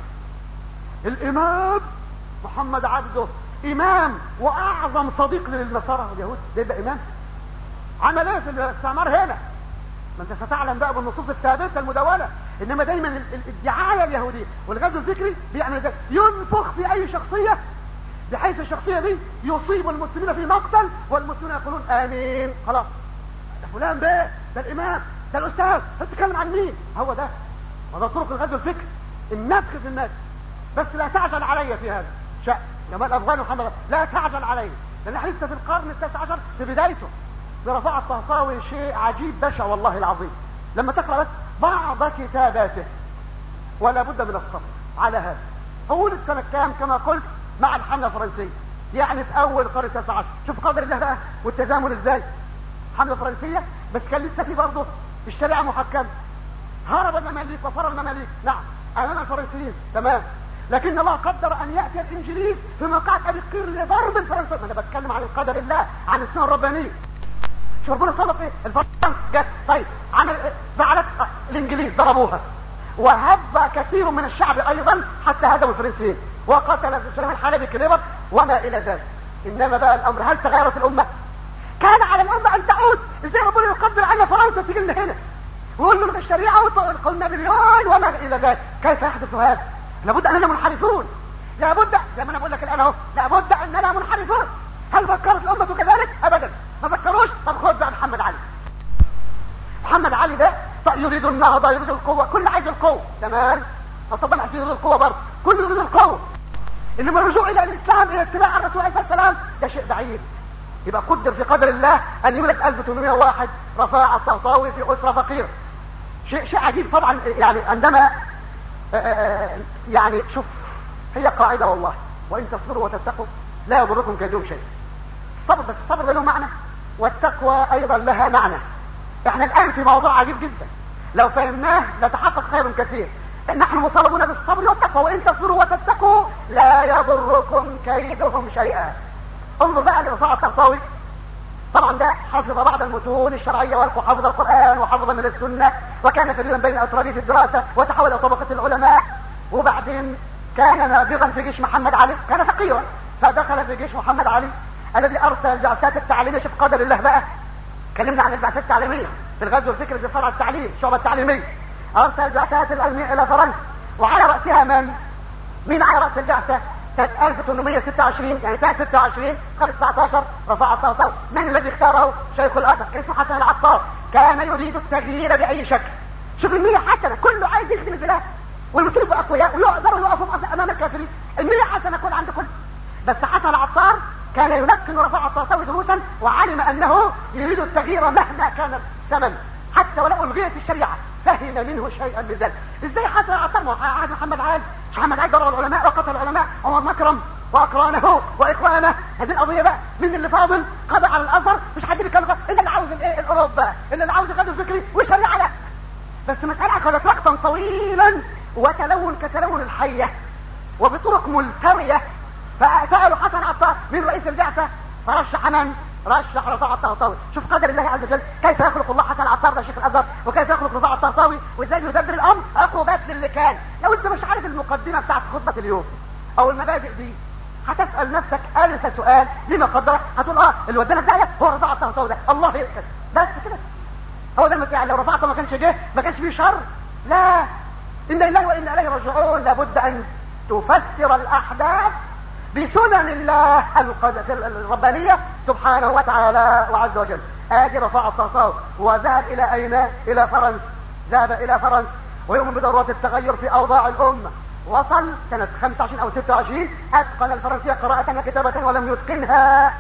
الإمام محمد عبده امام واعظم صديق للنصارى واليهود ده يبقى امام عمل ايه في الاستعمار هنا ما انت ستعلم بقى بالنصوص الثابته المدونه انما دايما الدعايه اليهوديه والغزو الفكري بيعمل ده ينفخ في اي شخصيه بحيث الشخصيه دي يصيب المسلمين في مقتل والمسلمين يقولون امين خلاص ده فلان بيه ده الامام ده الاستاذ بتتكلم عن مين هو ده وده طرق الغزو الفكري النفخ في الناس بس لا تعجل علي في هذا شأن جمال افغان محمد لا تعجل عليه لان احنا لسه في القرن التاسع عشر في بدايته برفاع الطهطاوي شيء عجيب بشع والله العظيم لما تقرا بس بعض كتاباته ولا بد من الصبر على هذا طول السنه كام كما قلت مع الحمله الفرنسيه يعني في اول القرن التاسع عشر شوف قدر الله بقى والتزامن ازاي حمله فرنسيه بس كان لسه في برضه الشريعه محكمه هرب المماليك وفر المماليك نعم امام الفرنسيين تمام لكن الله قدر ان ياتي الانجليز في موقعة ابي قير لضرب الفرنسيين انا بتكلم عن القدر الله عن السنه الربانيه شو ربنا صدق ايه الفرنسيين جت طيب عمل فعلت الانجليز ضربوها وهب كثير من الشعب ايضا حتى هدموا الفرنسيين وقتل سليمان الحلبي كليبر وما الى ذلك انما بقى الامر هل تغيرت الامه كان على الامه ان تعود ازاي ربنا يقدر ان فرنسا تيجي لنا هنا ويقول له الشريعه وقلنا مليون وما الى ذلك كيف يحدث هذا لابد اننا منحرفون لابد زي ما انا بقول لك الان اهو لابد اننا منحرفون هل فكرت الامه كذلك ابدا ما فكروش طب خد بقى محمد علي محمد علي ده يريد النهضه يريد القوه كل عايز القوه تمام وصدام حسين يريد القوه برضه كل يريد القوه انما الرجوع الى الاسلام الى اتباع الرسول عليه السلام ده شيء بعيد يبقى قدر في قدر الله ان يولد 1801 رفاع الطهطاوي في اسره فقيره شيء شيء عجيب طبعا يعني عندما يعني شوف هي قاعدة والله وإن تصبروا وتتقوا لا يضركم كيدهم شيء الصبر بس الصبر له معنى والتقوى أيضا لها معنى احنا الآن في موضوع عجيب جدا لو فهمناه لتحقق خير كثير نحن مطالبون بالصبر والتقوى وإن تصبروا وتتقوا لا يضركم كيدهم شيئا انظر بقى لرفاع الطهطاوي طبعا ده حفظ بعض المتون الشرعية وحفظ القرآن وحفظ من السنة وكان فريدا بين أطرافه في الدراسة وتحول إلى طبقة العلماء وبعدين كان نابغا في جيش محمد علي كان فقيرا فدخل في جيش محمد علي الذي أرسل البعثات التعليمية شوف قدر الله بقى كلمنا عن البعثات التعليمية في الغزو الفكري في فرع التعليم الشعبة التعليمية أرسل البعثات العلمية إلى فرنسا وعلى رأسها من؟ مين على رأس البعثة؟ سنة 1826 يعني سنة 26 قرن 19 رفع الطهطاوي من الذي اختاره شيخ الأثر اسمه حسن العطار كان يريد التغيير بأي شكل شوف المية حسنة كله عايز يخدم البلاد والمسلمين اقوياء ويقدروا يقفوا امام الكافرين المية حسنة كل عند كل بس حسن العطار كان يلقن رفاع الطاسوي دروسا وعلم انه يريد التغيير مهما كان الثمن حتى ولو الغيت الشريعة فهم منه شيئا من ذلك ازاي حسن العطار عهد محمد عاد محمد عاد ضرب العلماء وقتل العلماء عمر مكرم واقرانه واخوانه هذه القضيه بقى مين اللي فاضل قضى على الازهر مش حد بيتكلم الا اللي عاوز الايه الاوروبا اللي عاوز الغدو الفكري والشريعه لا بس مساله اخذت وقتا طويلا وتلون كتلون الحيه وبطرق ملتويه فسالوا حسن عطار من رئيس البعثه فرشح من رشح رفاع الطهطاوي شوف قدر الله عز وجل كيف يخلق الله حسن عطار ده شيخ الازهر وكيف يخلق رفاع الطهطاوي وازاي يدبر الامر عقوبات للي كان لو انت مش عارف المقدمه بتاعت خطبه اليوم او المبادئ دي هتسأل نفسك ألف سؤال لما قدرك هتقول اه اللي ودانا ده هو رفع الطهطاوي ده الله يركز بس كده هو ده المسيح لو رفعته ما كانش جه ما كانش فيه شر لا إن الله وإنا إليه راجعون لابد أن تفسر الأحداث بسنن الله الربانية سبحانه وتعالى وعز وجل ادي رفع الطهطاوي وذهب الى اين الى فرنسا ذهب الى فرنسا ويؤمن بضرورة التغير في اوضاع الامة وصل سنة 25 او 26 اتقن الفرنسية قراءة وكتابة ولم يتقنها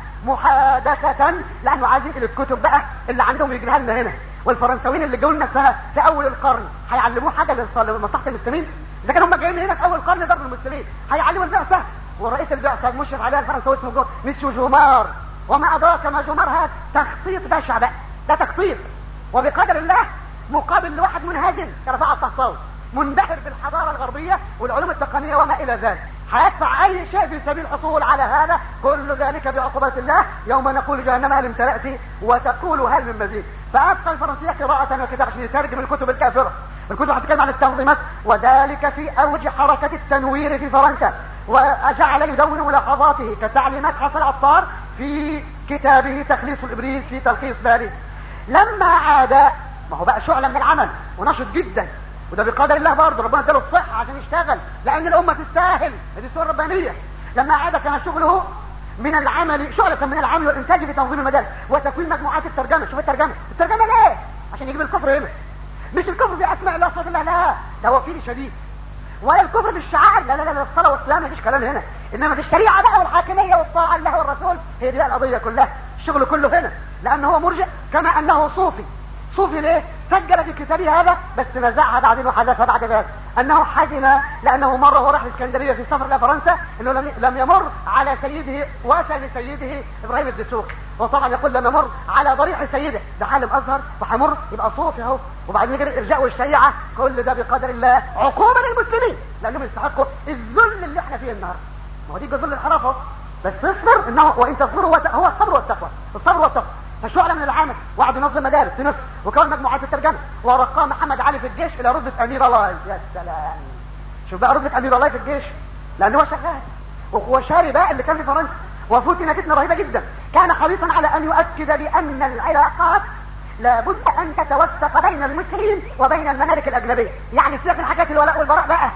محادثة لانه عايزين الكتب بقى اللي عندهم يجيبها لنا هنا والفرنساويين اللي جاوا لنا في اول القرن هيعلموه حاجة لمصلحة المسلمين اذا كانوا هم جايين هنا في اول القرن ضرب المسلمين هيعلموا البعثة ورئيس البعثة المشرف عليها الفرنساوي اسمه جو ميسيو جومار وما ادراك ما جومار هذا تخطيط بشع بقى ده تخطيط وبقدر الله مقابل لواحد منهزم كرفاع الطهطاوي منبهر بالحضارة الغربية والعلوم التقنية وما الى ذلك هيدفع اي شيء في سبيل الحصول على هذا كل ذلك بعقوبات الله يوم نقول جهنم هل امتلأت وتقول هل من مزيد فابقى الفرنسية قراءة وكتاب عشان يترجم الكتب الكافرة الكتب هتتكلم عن التنظيمات وذلك في اوج حركة التنوير في فرنسا وجعل يدون ملاحظاته كتعليمات حسن العطار في كتابه تخليص الابريز في تلخيص باريس لما عاد ما هو بقى شعلة من العمل ونشط جدا وده بقدر الله برضه ربنا اداله الصحة عشان يشتغل لان الامة تستاهل هذه الصورة الربانية لما عاد كان شغله من العمل شعلة من العمل والانتاج في تنظيم المدارس وتكوين مجموعات الترجمة شوف الترجمة الترجمة ليه عشان يجيب الكفر هنا مش الكفر في اسماء الله صفات الله لا ده وكيل شديد ولا الكفر في الشعائر لا لا لا الصلاة والسلام مفيش كلام هنا انما في الشريعة بقى والحاكمية والطاعة الله والرسول هي دي بقى القضية كلها الشغل كله هنا لانه هو مرجع كما انه صوفي صوفي ليه سجل في كتابه هذا بس نزعها بعدين وحذفها بعد ذلك انه حزن لانه مره وهو راح الاسكندريه في سفر الى فرنسا انه لم لم يمر على سيده وثن سيده ابراهيم الدسوقي وطبعا يقول لم يمر على ضريح سيده ده عالم ازهر وهيمر يبقى صوفي اهو وبعدين يجري الارجاء والشريعه كل ده بقدر الله عقوبه للمسلمين لانهم يستحقوا الذل اللي احنا فيه النهارده ما هو دي ذل الحرف اهو بس اصبر انه وان تصبروا هو الصبر والتقوى الصبر والتقوى فشعلة من العمل وقعد ينظم مدارس في مصر وكون مجموعات الترجمة ورقاه محمد علي في الجيش الى رتبة امير الله يا سلام شوف بقى رتبة امير الله في الجيش لان هو شغال وهو شاري بقى اللي كان في فرنسا وفتن فتنة رهيبة جدا كان حريصا على ان يؤكد بان العلاقات لابد ان تتوثق بين المسلمين وبين الممالك الاجنبية يعني سيبك من حاجات الولاء والبراء بقى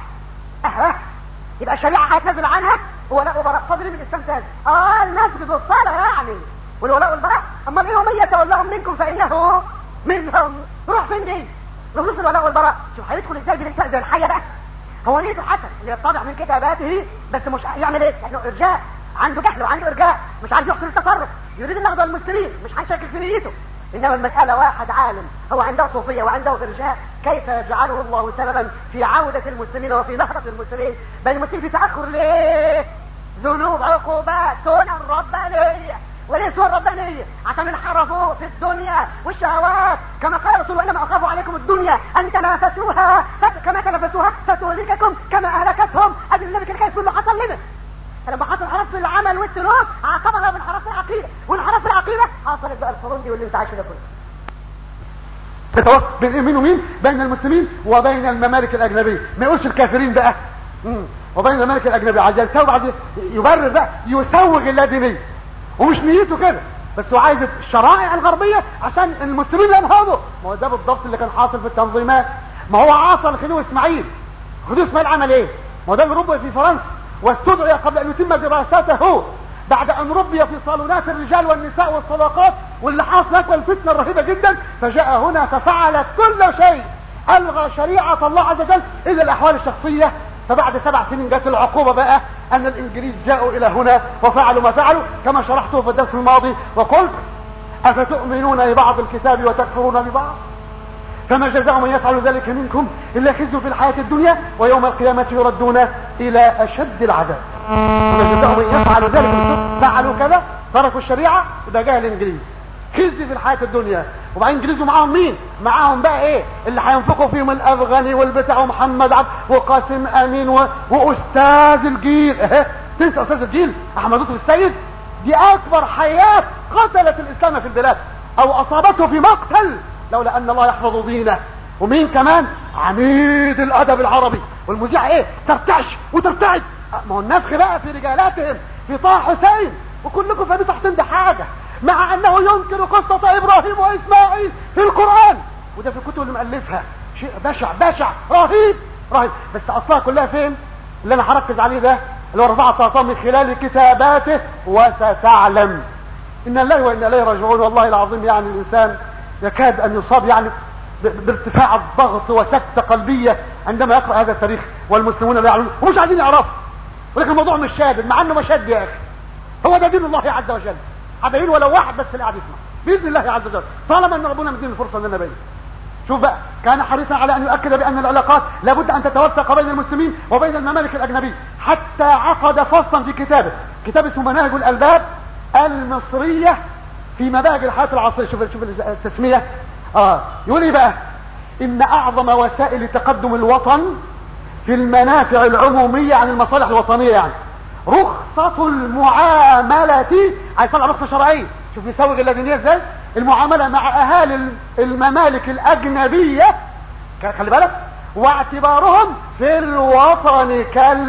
اه يبقى الشريعة هيتنزل عنها ولاء وبراء فضل من الاسلام اه المسجد والصلاة يعني والولاء والبراء اما ايه ومن يتولاهم منكم فانه منهم روح فين دي نصوص الولاء والبراء شوف هيدخل ازاي بالانسان زي الحيه بقى هو نيته حسن يتضح من كتاباته بس مش يعمل ايه لانه ارجاء عنده جهل وعنده ارجاء مش عارف يحسن التصرف يريد النهضه المسلمين مش هنشكك في نيته انما المسألة واحد عالم هو عنده صوفية وعنده ارجاء كيف يجعله الله سببا في عودة المسلمين وفي نهضة المسلمين بل المسلمين في تأخر ليه ذنوب عقوبات سنن ربانية وليه سور ربانية عشان انحرفوا في الدنيا والشهوات كما قال رسول الله انما اخاف عليكم الدنيا ان تنافسوها كما تنافسوها فتهلككم كما اهلكتهم ادي النبي كان كله حصل لنا فلما حصل انحراف في العمل والسلوك عاقبها بانحراف في العقيده وانحراف في العقيده حصلت بقى الفرندي واللي انت عايشه ده كله تتوقف بين مين ومين بين المسلمين وبين الممالك الاجنبيه ما يقولش الكافرين بقى مم. وبين الممالك الاجنبيه عشان بعد يبرر بقى يسوغ اللادينيه ومش نيته كده بس هو عايز الشرائع الغربية عشان المسلمين ينهضوا ما هو ده بالضبط اللي كان حاصل في التنظيمات ما هو عاصل خديوي اسماعيل خديوي اسماعيل عمل ايه ما هو ده اللي ربي في فرنسا واستدعي قبل ان يتم دراسته بعد ان ربي في صالونات الرجال والنساء والصداقات واللي حاصل اكبر الفتنة الرهيبة جدا فجاء هنا ففعل كل شيء الغى شريعة الله عز وجل الى الاحوال الشخصية فبعد سبع سنين جت العقوبة بقى ان الانجليز جاءوا الى هنا وفعلوا ما فعلوا كما شرحته في الدرس الماضي وقلت افتؤمنون ببعض الكتاب وتكفرون ببعض فما جزاء من يفعل ذلك منكم الا خزي في الحياة الدنيا ويوم القيامة يردون الى اشد العذاب وما جزاء من يفعل ذلك فعلوا كذا تركوا الشريعة يبقى جاء الانجليز خزي في الحياة الدنيا وبعدين انجليزوا معاهم مين معاهم بقى ايه اللي هينفقوا فيهم الافغاني والبتاع ومحمد عبد وقاسم امين و... واستاذ الجيل اهي تنسى استاذ الجيل احمد لطفي السيد دي اكبر حياة قتلت الاسلام في البلاد او اصابته في مقتل لولا ان الله يحفظ دينه ومين كمان عميد الادب العربي والمذيع ايه ترتعش وترتعد ما هو النفخ بقى في رجالاتهم في طه حسين وكلكم فاهمين طه حسين ده حاجه مع انه ينكر قصة ابراهيم واسماعيل في القرآن وده في الكتب اللي مؤلفها شيء بشع بشع رهيب رهيب بس اصلها كلها فين اللي انا هركز عليه ده اللي هو رفع الطاطان من خلال كتاباته وستعلم ان الله وانا اليه راجعون والله العظيم يعني الانسان يكاد ان يصاب يعني بارتفاع الضغط وسكتة قلبية عندما يقرأ هذا التاريخ والمسلمون لا يعلمون ومش عايزين يعرفوا ولكن الموضوع مش شادد مع انه مشاد يا اخي هو ده دين الله عز وجل هبين ولو واحد بس اللي قاعد يسمع باذن الله عز وجل طالما ان ربنا مديني الفرصه ان انا ابين شوف بقى كان حريصا على ان يؤكد بان العلاقات لابد ان تتوثق بين المسلمين وبين الممالك الاجنبيه حتى عقد فصلا في كتابه كتاب اسمه مناهج الالباب المصريه في مباهج الحياه العصريه شوف شوف التسميه اه يقول ايه بقى ان اعظم وسائل تقدم الوطن في المنافع العموميه عن المصالح الوطنيه يعني رخصة المعاملة عايز يطلع رخصة شرعية شوف يسوق اللادينية ازاي المعاملة مع اهالي الممالك الاجنبية خلي بالك واعتبارهم في الوطن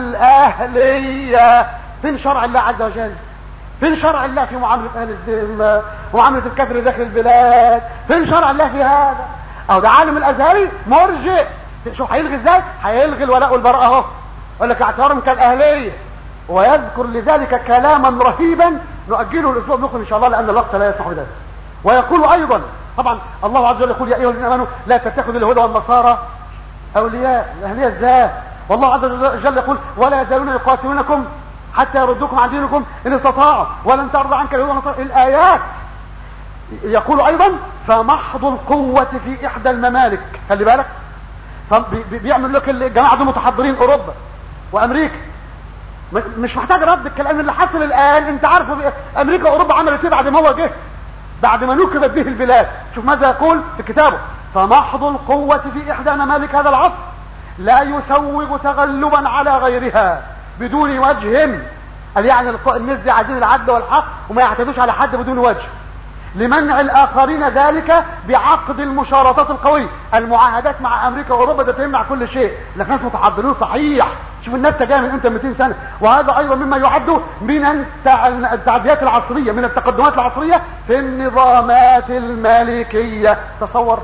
كالاهلية فين شرع الله عز وجل فين شرع الله في معاملة اهل الذمة ومعاملة الكفر داخل البلاد فين شرع الله في هذا او ده عالم الازهري مرجئ شوف هيلغي ازاي هيلغي الولاء والبراء اهو يقول لك اعتبارهم كالاهليه ويذكر لذلك كلاما رهيبا نؤجله الاسبوع بكره ان شاء الله لان الوقت لا يسمح بذلك ويقول ايضا طبعا الله عز وجل يقول يا ايها الذين امنوا لا تتخذوا اليهود والنصارى اولياء اهلياء ازاي والله عز وجل يقول ولا يزالون يقاتلونكم حتى يردوكم عن دينكم ان استطاعوا ولن ترضى عنك اليهود والنصارى الايات يقول ايضا فمحض القوة في احدى الممالك خلي بالك بيعمل لك الجماعة دول متحضرين اوروبا وامريكا مش محتاج رد الكلام اللي حصل الان انت عارف امريكا واوروبا عملت ايه بعد ما هو جه بعد ما نكبت به البلاد شوف ماذا يقول في كتابه فمحض القوة في احدى ممالك هذا العصر لا يسوغ تغلبا على غيرها بدون وجه قال يعني الناس دي عايزين العدل والحق وما يعتدوش على حد بدون وجه لمنع الاخرين ذلك بعقد المشارطات القوية المعاهدات مع امريكا واوروبا ده تمنع كل شيء لكن ناس متحضرين صحيح شوف النبتة جايه من امتى 200 سنة وهذا ايضا مما يعد من التعديات العصرية من التقدمات العصرية في النظامات الملكية تصور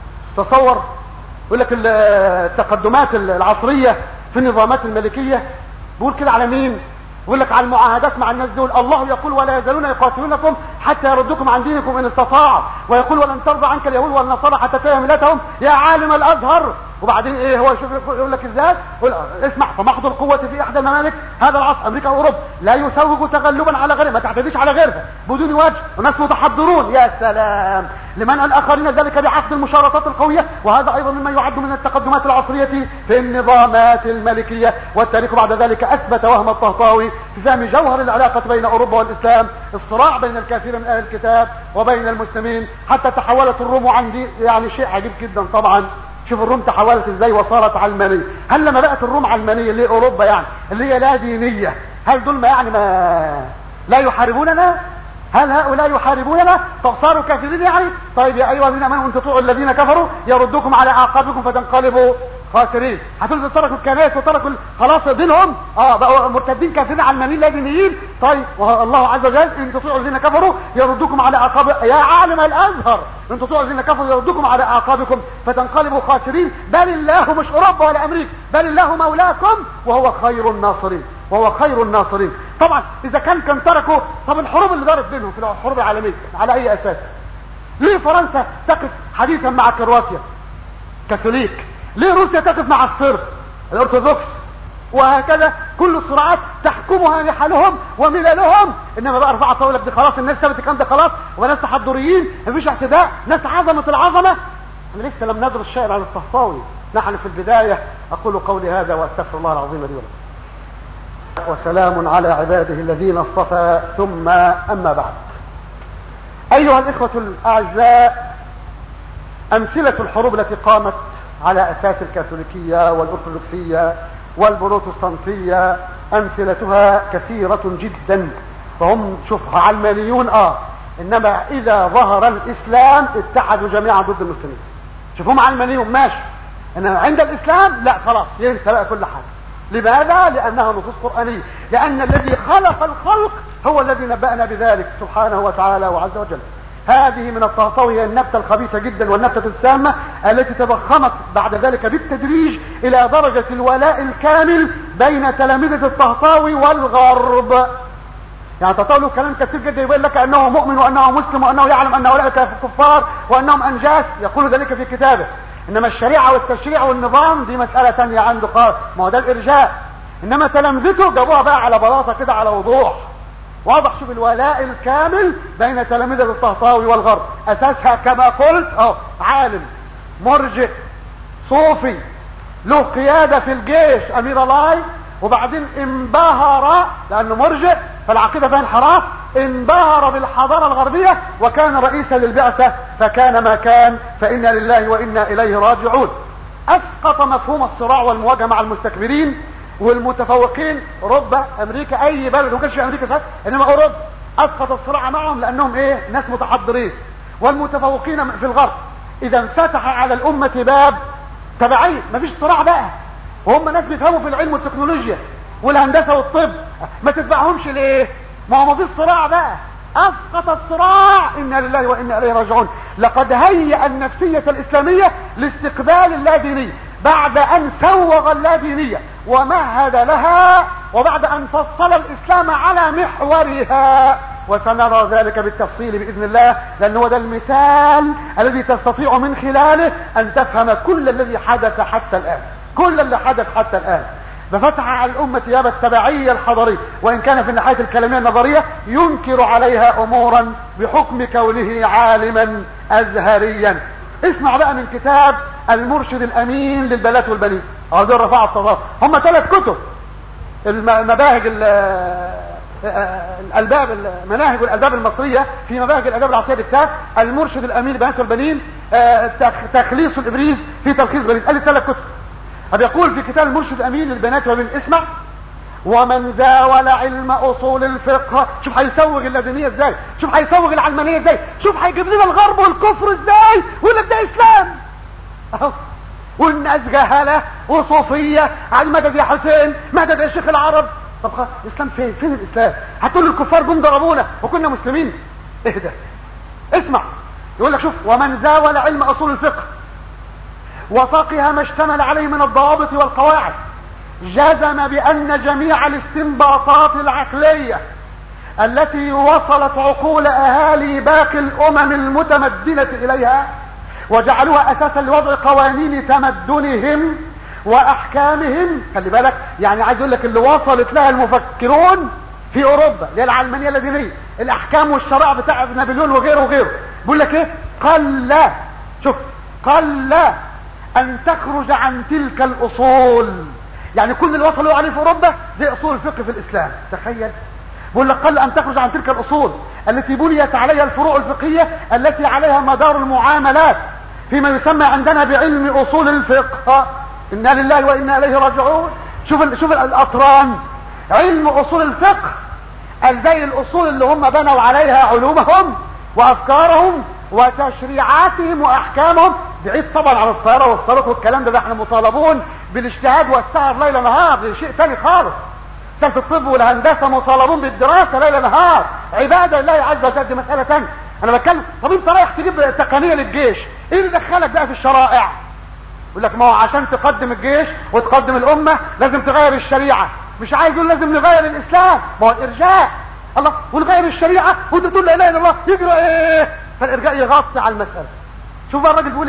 تصور يقول لك التقدمات العصرية في النظامات الملكية بيقول كده على مين يقول لك على المعاهدات مع الناس دول الله يقول ولا يزالون يقاتلونكم حتى يردوكم عن دينكم ان استطاعوا ويقول ولن ترضى عنك اليهود والنصارى حتى تتبع ملتهم يا عالم الازهر وبعدين ايه هو شوف يقول لك ازاي يقول اسمع فمحض القوة في احدى الممالك هذا العصر امريكا واوروبا لا يسوغ تغلبا على غيرها ما تعتديش على غيرها بدون وجه وناس متحضرون يا سلام لمنع الاخرين ذلك بعقد المشارطات القوية وهذا ايضا مما يعد من التقدمات العصرية في النظامات الملكية والتاريخ بعد ذلك اثبت وهم الطهطاوي في فهم جوهر العلاقة بين اوروبا والاسلام الصراع بين الكافرين من اهل الكتاب وبين المسلمين حتى تحولت الروم عن دي يعني شيء عجيب جدا طبعا شوف الروم تحولت ازاي وصارت علمانية هل لما بقت الروم علمانية اللي هي اوروبا يعني اللي هي لا دينية هل دول ما يعني ما لا يحاربوننا هل هؤلاء يحاربوننا طب صاروا كافرين يعني طيب يا ايها الذين امنوا ان تطيعوا الذين كفروا يردوكم على اعقابكم فتنقلبوا خاسرين هتقول تركوا الكنائس وتركوا خلاص دينهم اه بقوا مرتدين كافرين علمانيين لا دينيين طيب والله عز وجل ان تطيعوا الذين كفروا يردوكم على اعقاب يا عالم الازهر ان تطيعوا الذين كفروا يردوكم على اعقابكم فتنقلبوا خاسرين بل الله مش اوروبا ولا امريكا بل الله مولاكم وهو خير الناصرين وهو خير الناصرين طبعا اذا كان كان تركوا طب الحروب اللي دارت بينهم في الحروب العالميه على اي اساس ليه فرنسا تقف حديثا مع كرواتيا كاثوليك ليه روسيا تقف مع الصرب الارثوذكس وهكذا كل الصراعات تحكمها نحلهم ومللهم انما بقى رفعت طاوله دي خلاص الناس ثبت الكلام ده خلاص وناس تحضريين مفيش اعتداء ناس عظمه العظمه احنا لسه لم ندرس شيئا عن الطهطاوي نحن في البدايه اقول قولي هذا واستغفر الله العظيم لي ولكم وسلام على عباده الذين اصطفى ثم اما بعد ايها الاخوه الاعزاء امثله الحروب التي قامت على اساس الكاثوليكيه والارثوذكسيه والبروتستانتيه امثلتها كثيره جدا فهم شوف علمانيون اه انما اذا ظهر الاسلام اتحدوا جميعا ضد المسلمين شوف هم علمانيون ماشي انما عند الاسلام لا خلاص ينسى بقى كل حاجه لماذا لانها نصوص قرانيه لان الذي خلق الخلق هو الذي نبأنا بذلك سبحانه وتعالى وعز وجل هذه من الطهطاوية النبتة الخبيثة جدا والنبتة السامة التي تضخمت بعد ذلك بالتدريج الى درجة الولاء الكامل بين تلامذة الطهطاوي والغرب يعني تطاولوا كلام كثير جدا يقول لك انه مؤمن وانه مسلم وانه يعلم ان هؤلاء كفار وانهم انجاس يقول ذلك في كتابه انما الشريعة والتشريع والنظام دي مسألة تانية عنده قال ما هو ده الارجاء انما تلامذته جابوها بقى على بلاطة كده على وضوح واضح شوف الولاء الكامل بين تلامذة الطهطاوي والغرب اساسها كما قلت اه عالم مرجئ صوفي له قيادة في الجيش امير الله وبعدين انبهر لانه مرجئ فالعقيدة فيها انحراف انبهر بالحضارة الغربية وكان رئيسا للبعثة فكان ما كان فإنا لله وإنا إليه راجعون أسقط مفهوم الصراع والمواجهة مع المستكبرين والمتفوقين اوروبا امريكا اي بلد ما كانش في امريكا ساعتها انما اوروبا اسقط الصراع معهم لانهم ايه ناس متحضرين والمتفوقين في الغرب اذا انفتح على الامة باب تبعي مفيش صراع بقى وهم ناس بيفهموا في العلم والتكنولوجيا والهندسة والطب ما تتبعهمش ليه ما هو مفيش صراع بقى اسقط الصراع انا لله وانا اليه راجعون لقد هيأ النفسية الاسلامية لاستقبال اللادينية بعد ان سوغ اللادينية ومهد لها وبعد ان فصل الاسلام على محورها وسنرى ذلك بالتفصيل باذن الله لان هو ده المثال الذي تستطيع من خلاله ان تفهم كل الذي حدث حتى الان كل اللي حدث حتى الان ففتح على الأمة ياب التبعية الحضرية وإن كان في الناحية الكلامية النظرية ينكر عليها أمورا بحكم كونه عالما أزهريا اسمع بقى من كتاب المرشد الأمين للبنات والبنين أو دول رفاع الطلاق هم ثلاث كتب المباهج الألباب المناهج والألباب المصرية في مباهج الأداب العصرية بالكتاب المرشد الأمين للبنات والبنين تخليص الإبريز في تلخيص بنين قال ثلاث كتب طب يقول في كتاب المرشد الامين للبنات والبنين اسمع ومن زاول علم اصول الفقه شوف هيسوغ اللادينيه ازاي شوف هيسوغ العلمانيه ازاي شوف هيجيب لنا الغرب والكفر ازاي ويقول لك ده اسلام اهو والناس جهله وصوفيه على مدد يا حسين مدد يا شيخ العرب طب خلاص الاسلام فين فين الاسلام هتقول الكفار جم ضربونا وكنا مسلمين اهدى اسمع يقول لك شوف ومن زاول علم اصول الفقه وفقه ما اشتمل عليه من الضوابط والقواعد جزم بأن جميع الاستنباطات العقلية التي وصلت عقول أهالي باقي الأمم المتمدنة إليها وجعلوها أساسا لوضع قوانين تمدنهم وأحكامهم خلي بالك يعني عايز يقول لك اللي وصلت لها المفكرون في أوروبا اللي هي العلمانية اللادينية الأحكام والشرائع بتاع نابليون وغيره وغيره بيقول لك إيه قل شوف قل ان تخرج عن تلك الاصول يعني كل اللي وصلوا عليه في اوروبا زي اصول الفقه في الاسلام تخيل بقول لك قل ان تخرج عن تلك الاصول التي بنيت عليها الفروع الفقهية التي عليها مدار المعاملات فيما يسمى عندنا بعلم اصول الفقه انا لله وانا اليه راجعون شوف ال شوف الاطران علم اصول الفقه زي الاصول اللي هم بنوا عليها علومهم وافكارهم وتشريعاتهم واحكامهم بعيد طبعا عن الطياره والصاروخ والكلام ده ده احنا مطالبون بالاجتهاد والسهر ليل نهار ده شيء ثاني خالص سنة الطب والهندسة مطالبون بالدراسة ليل نهار عبادة لله عز وجل دي مسألة ثانيه انا بتكلم طب انت رايح تجيب تقنية للجيش ايه اللي دخلك بقى في الشرائع يقول لك ما هو عشان تقدم الجيش وتقدم الامة لازم تغير الشريعة مش عايز يقول لازم نغير الاسلام ما هو الارجاء الله ونغير الشريعة وانت تقول لا اله الا الله يجرى ايه فالارجاء يغطي على المسألة شوف بقى الراجل بيقول ايه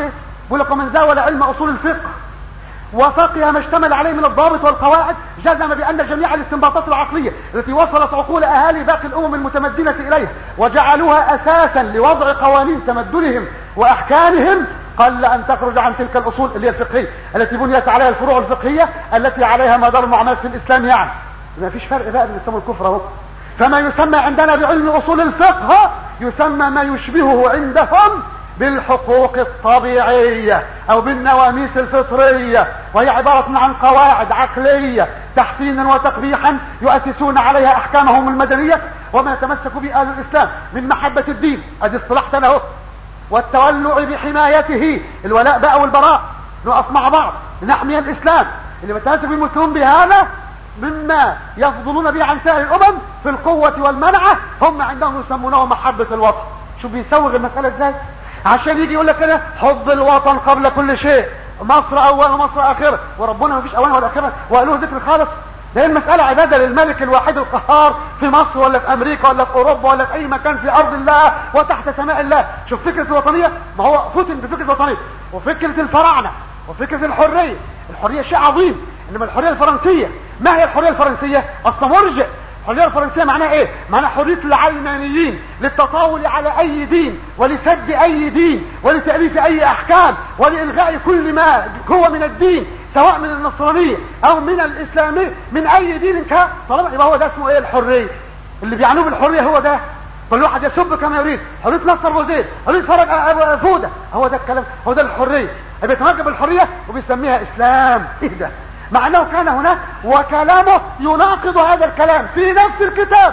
بيقول لك ومن زاول علم اصول الفقه وفقه ما اشتمل عليه من الضابط والقواعد جزم بأن جميع الاستنباطات العقلية التي وصلت عقول أهالي باقي الأمم المتمدنة إليها وجعلوها أساسا لوضع قوانين تمدنهم وأحكامهم قل أن تخرج عن تلك الأصول اللي هي الفقهية التي بنيت عليها الفروع الفقهية التي عليها مدار المعاملات في الإسلام يعني ما فيش فرق بقى بين الإسلام والكفر اهو فما يسمى عندنا بعلم أصول الفقه يسمى ما يشبهه عندهم بالحقوق الطبيعية او بالنواميس الفطرية وهي عبارة عن قواعد عقلية تحسينا وتقبيحا يؤسسون عليها احكامهم المدنية وما يتمسك به اهل الاسلام من محبة الدين ادي اصطلحتنا اهو والتولع بحمايته الولاء بقى والبراء نقف مع بعض نحمي الاسلام اللي بيتمسك بالمسلمون بهذا مما يفضلون به عن سائر الامم في القوة والمنعة هم عندهم يسمونه محبة الوطن شوف بيسوغ المسألة ازاي عشان يجي يقول لك كده حب الوطن قبل كل شيء مصر اول ومصر اخره وربنا ما فيش اول ولا اخره وقالوه ذكر خالص ده المسألة عبادة للملك الواحد القهار في مصر ولا في امريكا ولا في اوروبا ولا في اي مكان في ارض الله وتحت سماء الله شوف فكرة الوطنية ما هو فتن بفكرة الوطنية وفكرة الفراعنة وفكرة الحرية الحرية شيء عظيم انما الحرية الفرنسية ما هي الحرية الفرنسية اصلا مرجع الحرية الفرنسية معناها ايه معناها حرية العلمانيين للتطاول على اي دين ولسد اي دين ولتأليف اي احكام ولإلغاء كل ما هو من الدين سواء من النصرانية او من الاسلامية من اي دين كان طالما يبقى هو ده اسمه ايه الحرية اللي بيعنوه بالحرية هو ده كل واحد يسب كما يريد حرية نصر وزير حرية فرج فودة هو ده الكلام هو ده الحرية بيتمركب الحرية وبيسميها اسلام ايه ده مع انه كان هناك وكلامه يناقض هذا الكلام في نفس الكتاب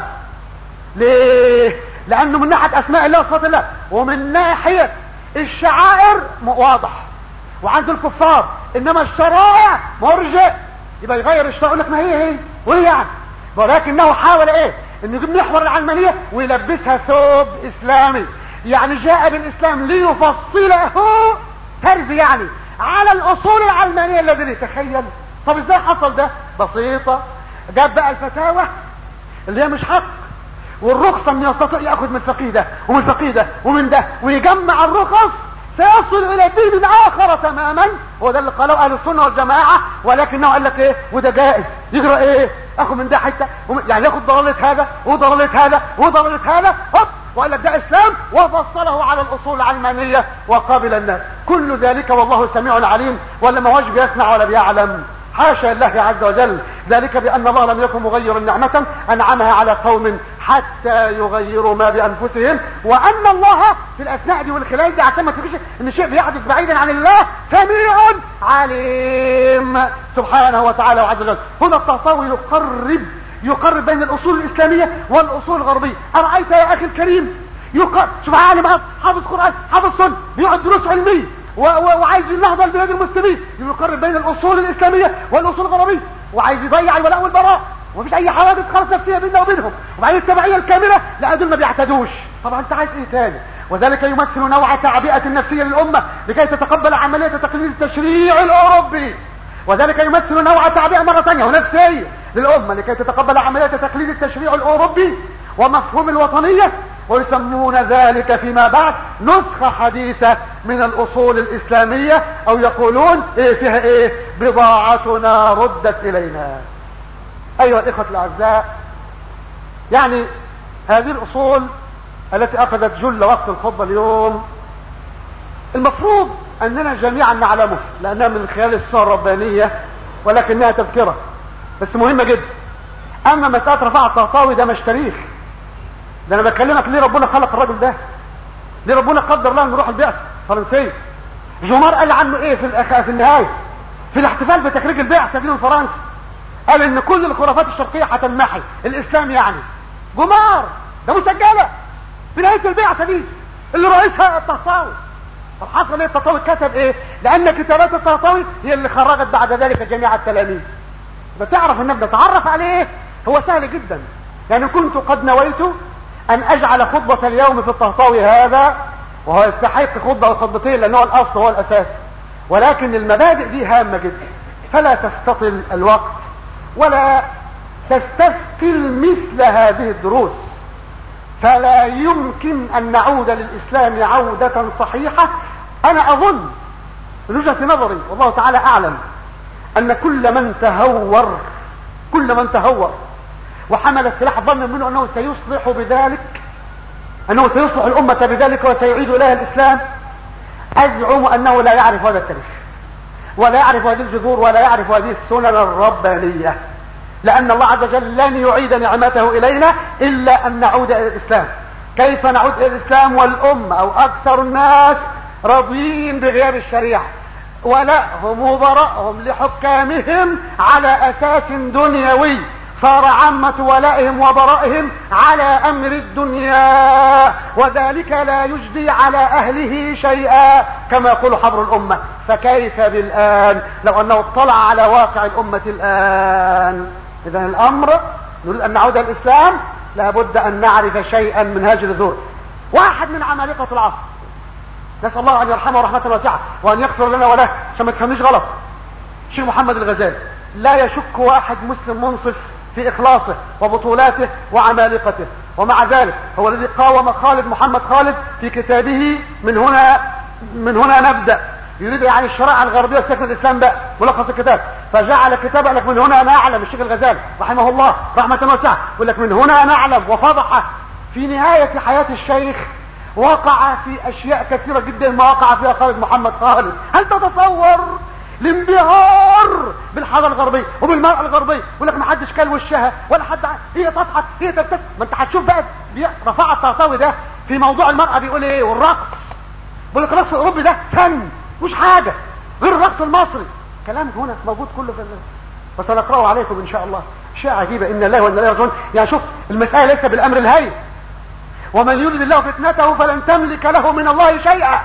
ليه لانه من ناحية اسماء الله وصفات الله ومن ناحية الشعائر واضح وعند الكفار انما الشرائع مرجع يبقى يغير الشرائع يقول لك ما هي هي وايه يعني ولكنه حاول ايه ان يجيب محور العلمانية ويلبسها ثوب اسلامي يعني جاء بالاسلام ليفصله ترز يعني على الاصول العلمانية الذي تخيل طب ازاي حصل ده بسيطة جاب بقى الفتاوى اللي هي مش حق والرخصة ان يستطيع ياخذ من الفقيه ده ومن الفقيه ده ومن ده ويجمع الرخص سيصل الى دين اخر تماما هو ده اللي قاله اهل السنه والجماعه ولكنه قال لك ايه وده جائز يجرى ايه اخذ من ده حته يعني ياخد ضلاله هذا وضلاله هذا وضلاله هذا هوب وقال لك ده اسلام وفصله على الاصول العلمانيه وقابل الناس كل ذلك والله سميع عليم ولا ما هوش بيسمع ولا بيعلم حاشا الله عز وجل ذلك بأن الله لم يكن مغيرا نعمة أنعمها على قوم حتى يغيروا ما بأنفسهم وأن الله في الأثناء دي والخلال دي عشان ما تفكرش إن شيء بيحدث بعيدا عن الله سميع عليم سبحانه وتعالى وعز وجل هنا التطاوي يقرب يقرب بين الأصول الإسلامية والأصول الغربية أرأيت يا أخي الكريم يقرب شوف عالم حافظ قرآن حافظ سنة بيقعد دروس علمية وعايز النهضة لبلاد المسلمين يقرب بين الاصول الاسلامية والاصول الغربية وعايز يضيع الولاء والبراء ومفيش اي حوادث خالص نفسية بيننا وبينهم وبعدين التبعية الكاملة لا دول ما بيعتدوش طبعا انت عايز ايه تاني وذلك يمثل نوع تعبئة نفسية للأمة لكي تتقبل عملية تقليد التشريع الأوروبي وذلك يمثل نوع تعبئة مرة ثانية ونفسية للأمة لكي تتقبل عملية تقليد التشريع الأوروبي ومفهوم الوطنية ويسمون ذلك فيما بعد نسخة حديثة من الأصول الإسلامية أو يقولون إيه فيها إيه بضاعتنا ردت إلينا أيها الإخوة الأعزاء يعني هذه الأصول التي أخذت جل وقت الخطبة اليوم المفروض أننا جميعا نعلمه لأنها من خلال السنة الربانية ولكنها تذكرة بس مهمة جدا أما مسألة رفع التطاوي ده مش تاريخ ده انا بكلمك ليه ربنا خلق الراجل ده ليه ربنا قدر له نروح البعثة فرنسية جمار قال عنه ايه في الأخ... في النهاية في الاحتفال بتخريج البعثة دي من فرنسا قال ان كل الخرافات الشرقية هتنمحي الاسلام يعني جمار ده مسجلة في نهاية البعثة دي اللي رئيسها الطهطاوي طب حصل ايه التطاوي كتب ايه لان كتابات الطهطاوي هي اللي خرجت بعد ذلك جميع التلاميذ بتعرف النبي نتعرف عليه هو سهل جدا يعني كنت قد نويت ان اجعل خطبة اليوم في الطهطاوي هذا وهو يستحق خطبة او خطبتين لانه الاصل هو الاساس ولكن المبادئ دي هامة جدا فلا تستطل الوقت ولا تستثقل مثل هذه الدروس فلا يمكن ان نعود للاسلام عودة صحيحة انا اظن من وجهة نظري والله تعالى اعلم ان كل من تهور كل من تهور وحمل السلاح ظنا منه انه سيصلح بذلك انه سيصلح الامة بذلك وسيعيد اليها الاسلام ازعم انه لا يعرف هذا التاريخ ولا يعرف هذه الجذور ولا يعرف هذه السنن الربانية لان الله عز وجل لن يعيد نعمته الينا الا ان نعود الى الاسلام كيف نعود الى الاسلام والامة او اكثر الناس راضيين بغياب الشريعة ولهم وبراءهم لحكامهم على اساس دنيوي صار عامة ولائهم وبرائهم على امر الدنيا وذلك لا يجدي على اهله شيئا كما يقول حبر الامة فكيف بالان لو انه اطلع على واقع الامة الان اذا الامر نريد ان نعود الاسلام لابد ان نعرف شيئا من هذه الذور واحد من عمالقة العصر نسأل الله ان يرحمه رحمة واسعة وان يغفر لنا وله عشان ما تفهمنيش غلط شيخ محمد الغزالي لا يشك واحد مسلم منصف في اخلاصه وبطولاته وعمالقته ومع ذلك هو الذي قاوم خالد محمد خالد في كتابه من هنا من هنا نبدأ يريد يعني الشرائع الغربية سكن الاسلام بقى ملخص الكتاب فجعل كتابه لك من هنا نعلم الشيخ الغزالي رحمه الله رحمة واسعة يقول لك من هنا نعلم وفضح في نهاية حياة الشيخ وقع في اشياء كثيرة جدا ما وقع فيها خالد محمد خالد هل تتصور الانبهار بالحضاره الغربيه وبالمراه الغربيه يقول لك ما حدش كل وشها ولا حد هي تضحك هي تبتسم ما انت هتشوف بقى رفع الطهطاوي ده في موضوع المراه بيقول ايه والرقص بيقول لك الرقص الاوروبي ده فن مش حاجه غير الرقص المصري كلام هنا موجود كله في الله وسنقراه عليكم ان شاء الله شيء عجيبة ان الله وانا لا يرجعون يعني شوف المسألة ليس بالامر الهين ومن يريد الله فتنته فلن تملك له من الله شيئا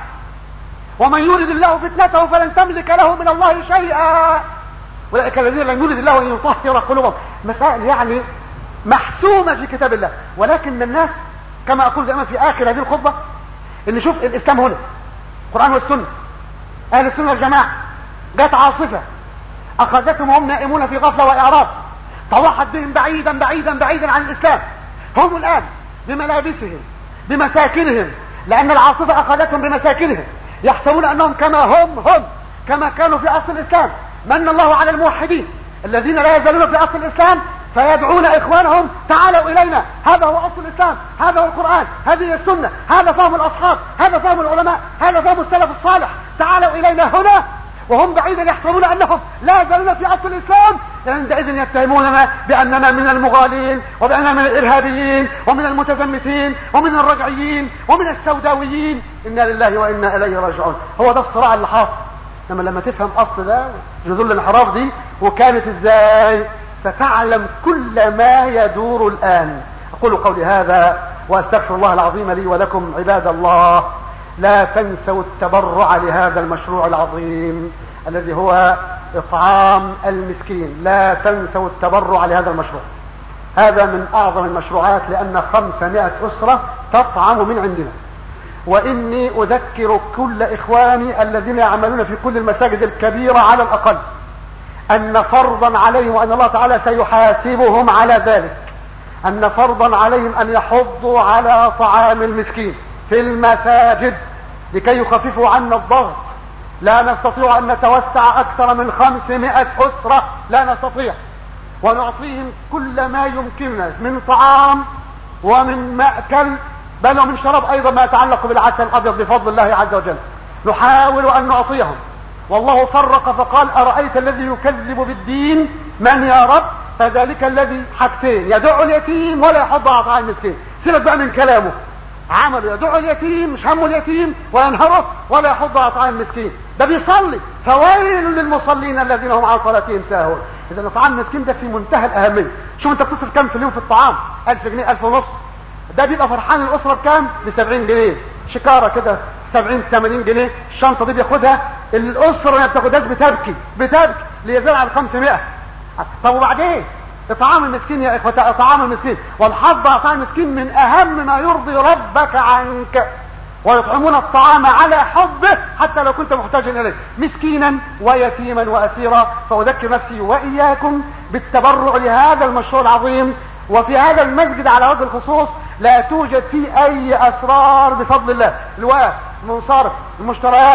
ومن يريد الله فتنته فلن تملك له من الله شيئا اولئك الذين لم يريد الله ان يطهر قلوبهم مسائل يعني محسومة في كتاب الله ولكن الناس كما اقول دائما في اخر هذه الخطبة ان شوف الاسلام هنا القرآن والسنة اهل السنة والجماعة جت عاصفة اخذتهم وهم نائمون في غفلة واعراض طوحت بهم بعيدا بعيدا بعيدا عن الاسلام هم الان بملابسهم بمساكنهم لان العاصفة اخذتهم بمساكنهم يحسبون انهم كما هم هم كما كانوا في اصل الاسلام من الله على الموحدين الذين لا يزالون في اصل الاسلام فيدعون اخوانهم تعالوا الينا هذا هو اصل الاسلام هذا هو القرآن هذه السنة هذا فهم الاصحاب هذا فهم العلماء هذا فهم السلف الصالح تعالوا الينا هنا وهم بعيدا يحسبون انهم لا يزالون في اصل الاسلام عندئذ يتهموننا باننا من المغالين وباننا من الارهابيين ومن المتزمتين ومن الرجعيين ومن السوداويين انا لله وانا اليه راجعون هو ده الصراع اللي حاصل لما لما تفهم اصل ده جذور الانحراف دي وكانت ازاي ستعلم كل ما يدور الان اقول قولي هذا واستغفر الله العظيم لي ولكم عباد الله لا تنسوا التبرع لهذا المشروع العظيم الذي هو اطعام المسكين لا تنسوا التبرع لهذا المشروع هذا من اعظم المشروعات لان خمسمائة اسرة تطعم من عندنا واني اذكر كل اخواني الذين يعملون في كل المساجد الكبيرة على الاقل ان فرضا عليهم وان الله تعالى سيحاسبهم على ذلك ان فرضا عليهم ان يحضوا على طعام المسكين في المساجد لكي يخففوا عنا الضغط لا نستطيع ان نتوسع اكثر من خمسمائة اسرة لا نستطيع ونعطيهم كل ما يمكننا من طعام ومن مأكل بل ومن شراب ايضا ما يتعلق بالعسل الابيض بفضل الله عز وجل نحاول ان نعطيهم والله فرق فقال ارأيت الذي يكذب بالدين من يا رب فذلك الذي حاجتين يدع اليتيم ولا يحض على طعام المسكين سيبك بقى من كلامه عمل يدعو اليتيم مش همه اليتيم وينهره ولا يحض على طعام المسكين ده بيصلي فويل للمصلين الذين هم عن صلاتهم ساهون اذا طعام المسكين ده في منتهى الاهميه شوف انت بتصرف كام في اليوم في الطعام 1000 جنيه 1000 ونص ده بيبقى فرحان الاسره بكام ب 70 جنيه شكاره كده 70 80 جنيه الشنطه دي بياخدها الاسره ما بتاخدهاش بتبكي بتبكي ليزال على 500 طب وبعدين اطعام المسكين يا اخوة اطعام المسكين والحظ على طعام المسكين من اهم ما يرضي ربك عنك ويطعمون الطعام على حبه حتى لو كنت محتاجا اليه مسكينا ويتيما واسيرا فاذكر نفسي واياكم بالتبرع لهذا المشروع العظيم وفي هذا المسجد على وجه الخصوص لا توجد فيه اي اسرار بفضل الله الوقت المنصرف المشتريات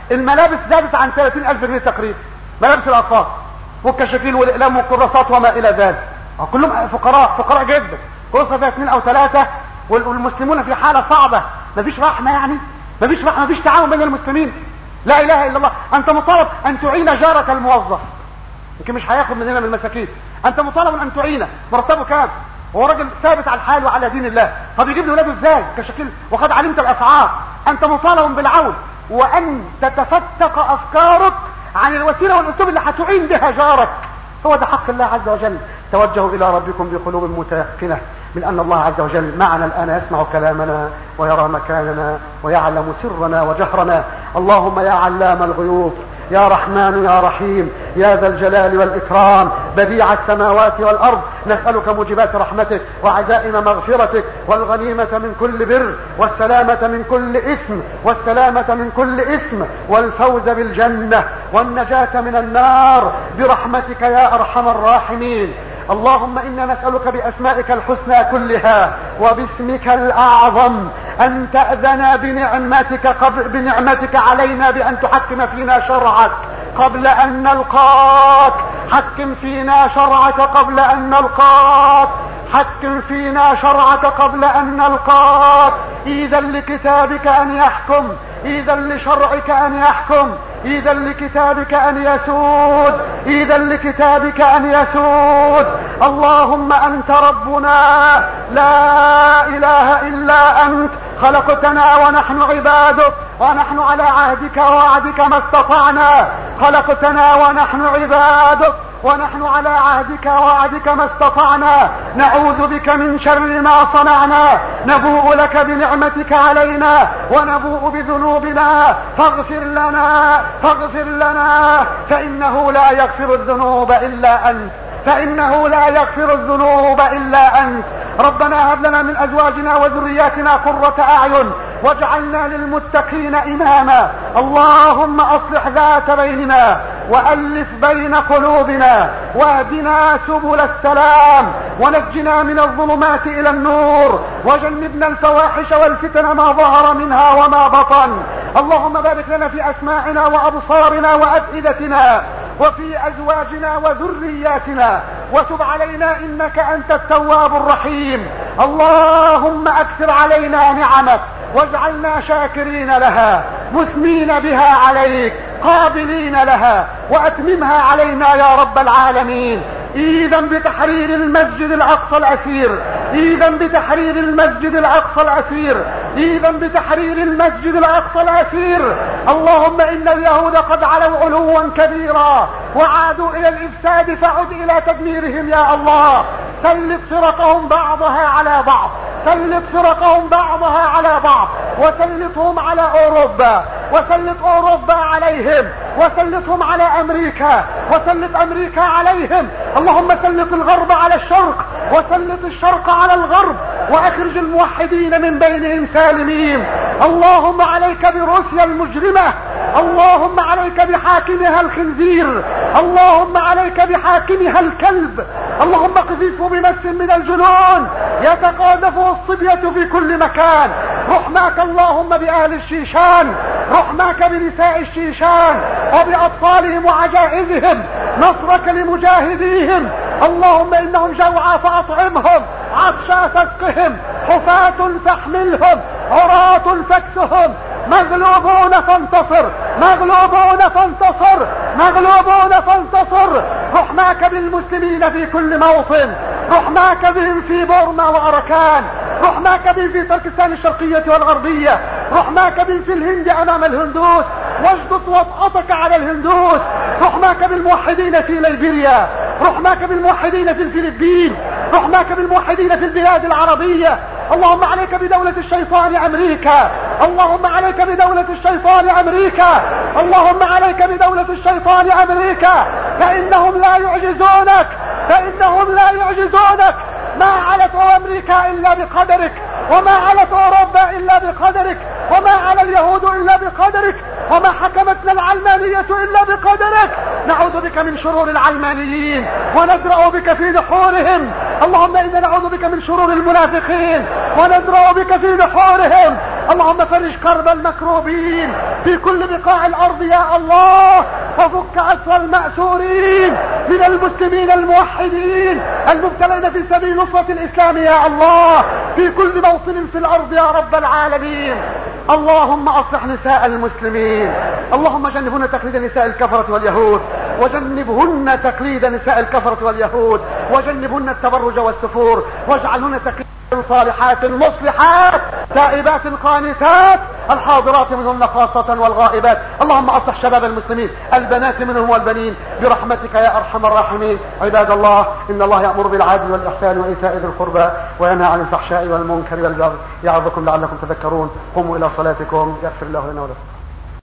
الملابس زادت عن 30000 جنيه تقريبا ملابس الاطفال والكشاكيل والاقلام والكراسات وما الى ذلك كلهم فقراء فقراء جدا اسره فيها اثنين او ثلاثه والمسلمون في حاله صعبه مفيش رحمه يعني مفيش رحمه مفيش تعاون بين المسلمين لا اله الا الله انت مطالب ان تعين جارك الموظف يمكن مش هياخد مننا من المساكين انت مطالب ان تعينه مرتبه كام هو راجل ثابت على الحال وعلى دين الله طب يجيب له ولاده ازاي كشكل وقد علمت الاسعار انت مطالب بالعون وان تتفتق افكارك عن الوسيله والاسلوب اللي هتعين بها جارك هو ده حق الله عز وجل توجهوا الى ربكم بقلوب متيقنه من ان الله عز وجل معنا الان يسمع كلامنا ويرى مكاننا ويعلم سرنا وجهرنا اللهم يا علام الغيوب يا رحمن يا رحيم يا ذا الجلال والإكرام بديع السماوات والأرض نسألك موجبات رحمتك وعزائم مغفرتك والغنيمة من كل بر والسلامة من كل إثم والسلامة من كل إثم والفوز بالجنة والنجاة من النار برحمتك يا أرحم الراحمين اللهم إنا نسألك بأسمائك الحسنى كلها وباسمك الأعظم أن تأذن بنعمتك, قبل بنعمتك علينا بأن تحكم فينا شرعك قبل أن نلقاك حكم فينا شرعك قبل أن نلقاك حكم فينا شرعك قبل أن نلقاك إذا لكتابك أن يحكم إذا لشرعك أن يحكم إذا لكتابك أن يسود إذا لكتابك أن يسود اللهم أنت ربنا لا إله إلا أنت خلقتنا ونحن عبادك ونحن على عهدك ووعدك ما استطعنا خلقتنا ونحن عبادك ونحن على عهدك ووعدك ما استطعنا نعوذ بك من شر ما صنعنا نبوء لك بنعمتك علينا ونبوء بذنوبنا فاغفر لنا فاغفر لنا فإنه لا يغفر الذنوب إلا أنت فإنه لا يغفر الذنوب إلا أنت ربنا هب لنا من أزواجنا وذرياتنا قرة أعين واجعلنا للمتقين إماما اللهم أصلح ذات بيننا وألف بين قلوبنا واهدنا سبل السلام ونجنا من الظلمات إلى النور وجنبنا الفواحش والفتن ما ظهر منها وما بطن اللهم بارك لنا في أسماعنا وأبصارنا وأفئدتنا وفي أزواجنا وذرياتنا وتب علينا إنك أنت التواب الرحيم اللهم أكثر علينا نعمك واجعلنا شاكرين لها مثنين بها عليك قابلين لها وأتممها علينا يا رب العالمين اذا بتحرير المسجد الاقصى الاسير اذا بتحرير المسجد الاقصى الاسير اذا بتحرير المسجد الاقصى الاسير اللهم ان اليهود قد علوا علوا كبيرا وعادوا الى الافساد فعد الى تدميرهم يا الله سلط فرقهم بعضها على بعض سلط فرقهم بعضها على بعض وسلطهم على اوروبا وسلط اوروبا عليهم وسلطهم على امريكا وسلط امريكا عليهم اللهم سلط الغرب على الشرق وسلط الشرق على الغرب واخرج الموحدين من بينهم سالمين اللهم عليك بروسيا المجرمة اللهم عليك بحاكمها الخنزير اللهم عليك بحاكمها الكلب اللهم قذفه بمس من الجنون يتقاذفه الصبية في كل مكان رحماك اللهم بأهل الشيشان رحماك بنساء الشيشان وبأطفالهم وعجائزهم نصرك لمجاهديهم اللهم إنهم جوعى فأطعمهم عطشى فاسقهم حفاة فاحملهم عراة فاكسهم مغلوبون فانتصر مغلوبون فانتصر مغلوبون فانتصر رحماك بالمسلمين في كل موطن رحماك بهم في بورما وأركان رحماك بهم في تركستان الشرقية والغربية رحماك بهم في الهند أمام الهندوس واجدد وطأتك على الهندوس رحماك بالموحدين في ليبيريا رحماك بالموحدين في الفلبين رحماك بالموحدين في البلاد العربية اللهم عليك بدولة الشيطان امريكا اللهم عليك بدولة الشيطان امريكا اللهم عليك بدولة الشيطان امريكا فانهم لا يعجزونك فانهم لا يعجزونك ما علت امريكا الا بقدرك وما علت اوروبا الا بقدرك وما على اليهود الا بقدرك وما حكمتنا العلمانية الا بقدرك نعوذ بك من شرور العلمانيين وندرأ بك في نحورهم اللهم انا نعوذ بك من شرور المنافقين وندرأ بك في نحورهم اللهم فرج كرب المكروبين في كل بقاع الارض يا الله وفك اسر المأسورين من المسلمين الموحدين المبتلين في سبيل نصرة الاسلام يا الله في كل موطن في الارض يا رب العالمين اللهم اصلح نساء المسلمين اللهم جنبهن تقليد نساء الكفرة واليهود وجنبهن تقليد نساء الكفرة واليهود وجنبهن التبرج والسفور واجعلهن تقليد صالحات مصلحات تائبات قانتات الحاضرات منهن خاصة والغائبات اللهم اصلح شباب المسلمين البنات منهم والبنين برحمتك يا ارحم الراحمين عباد الله ان الله يأمر بالعدل والاحسان وايتاء ذي القربى وينهى عن الفحشاء والمنكر والبغي يعظكم لعلكم تذكرون قوموا الى صلاتكم يغفر الله لنا ولكم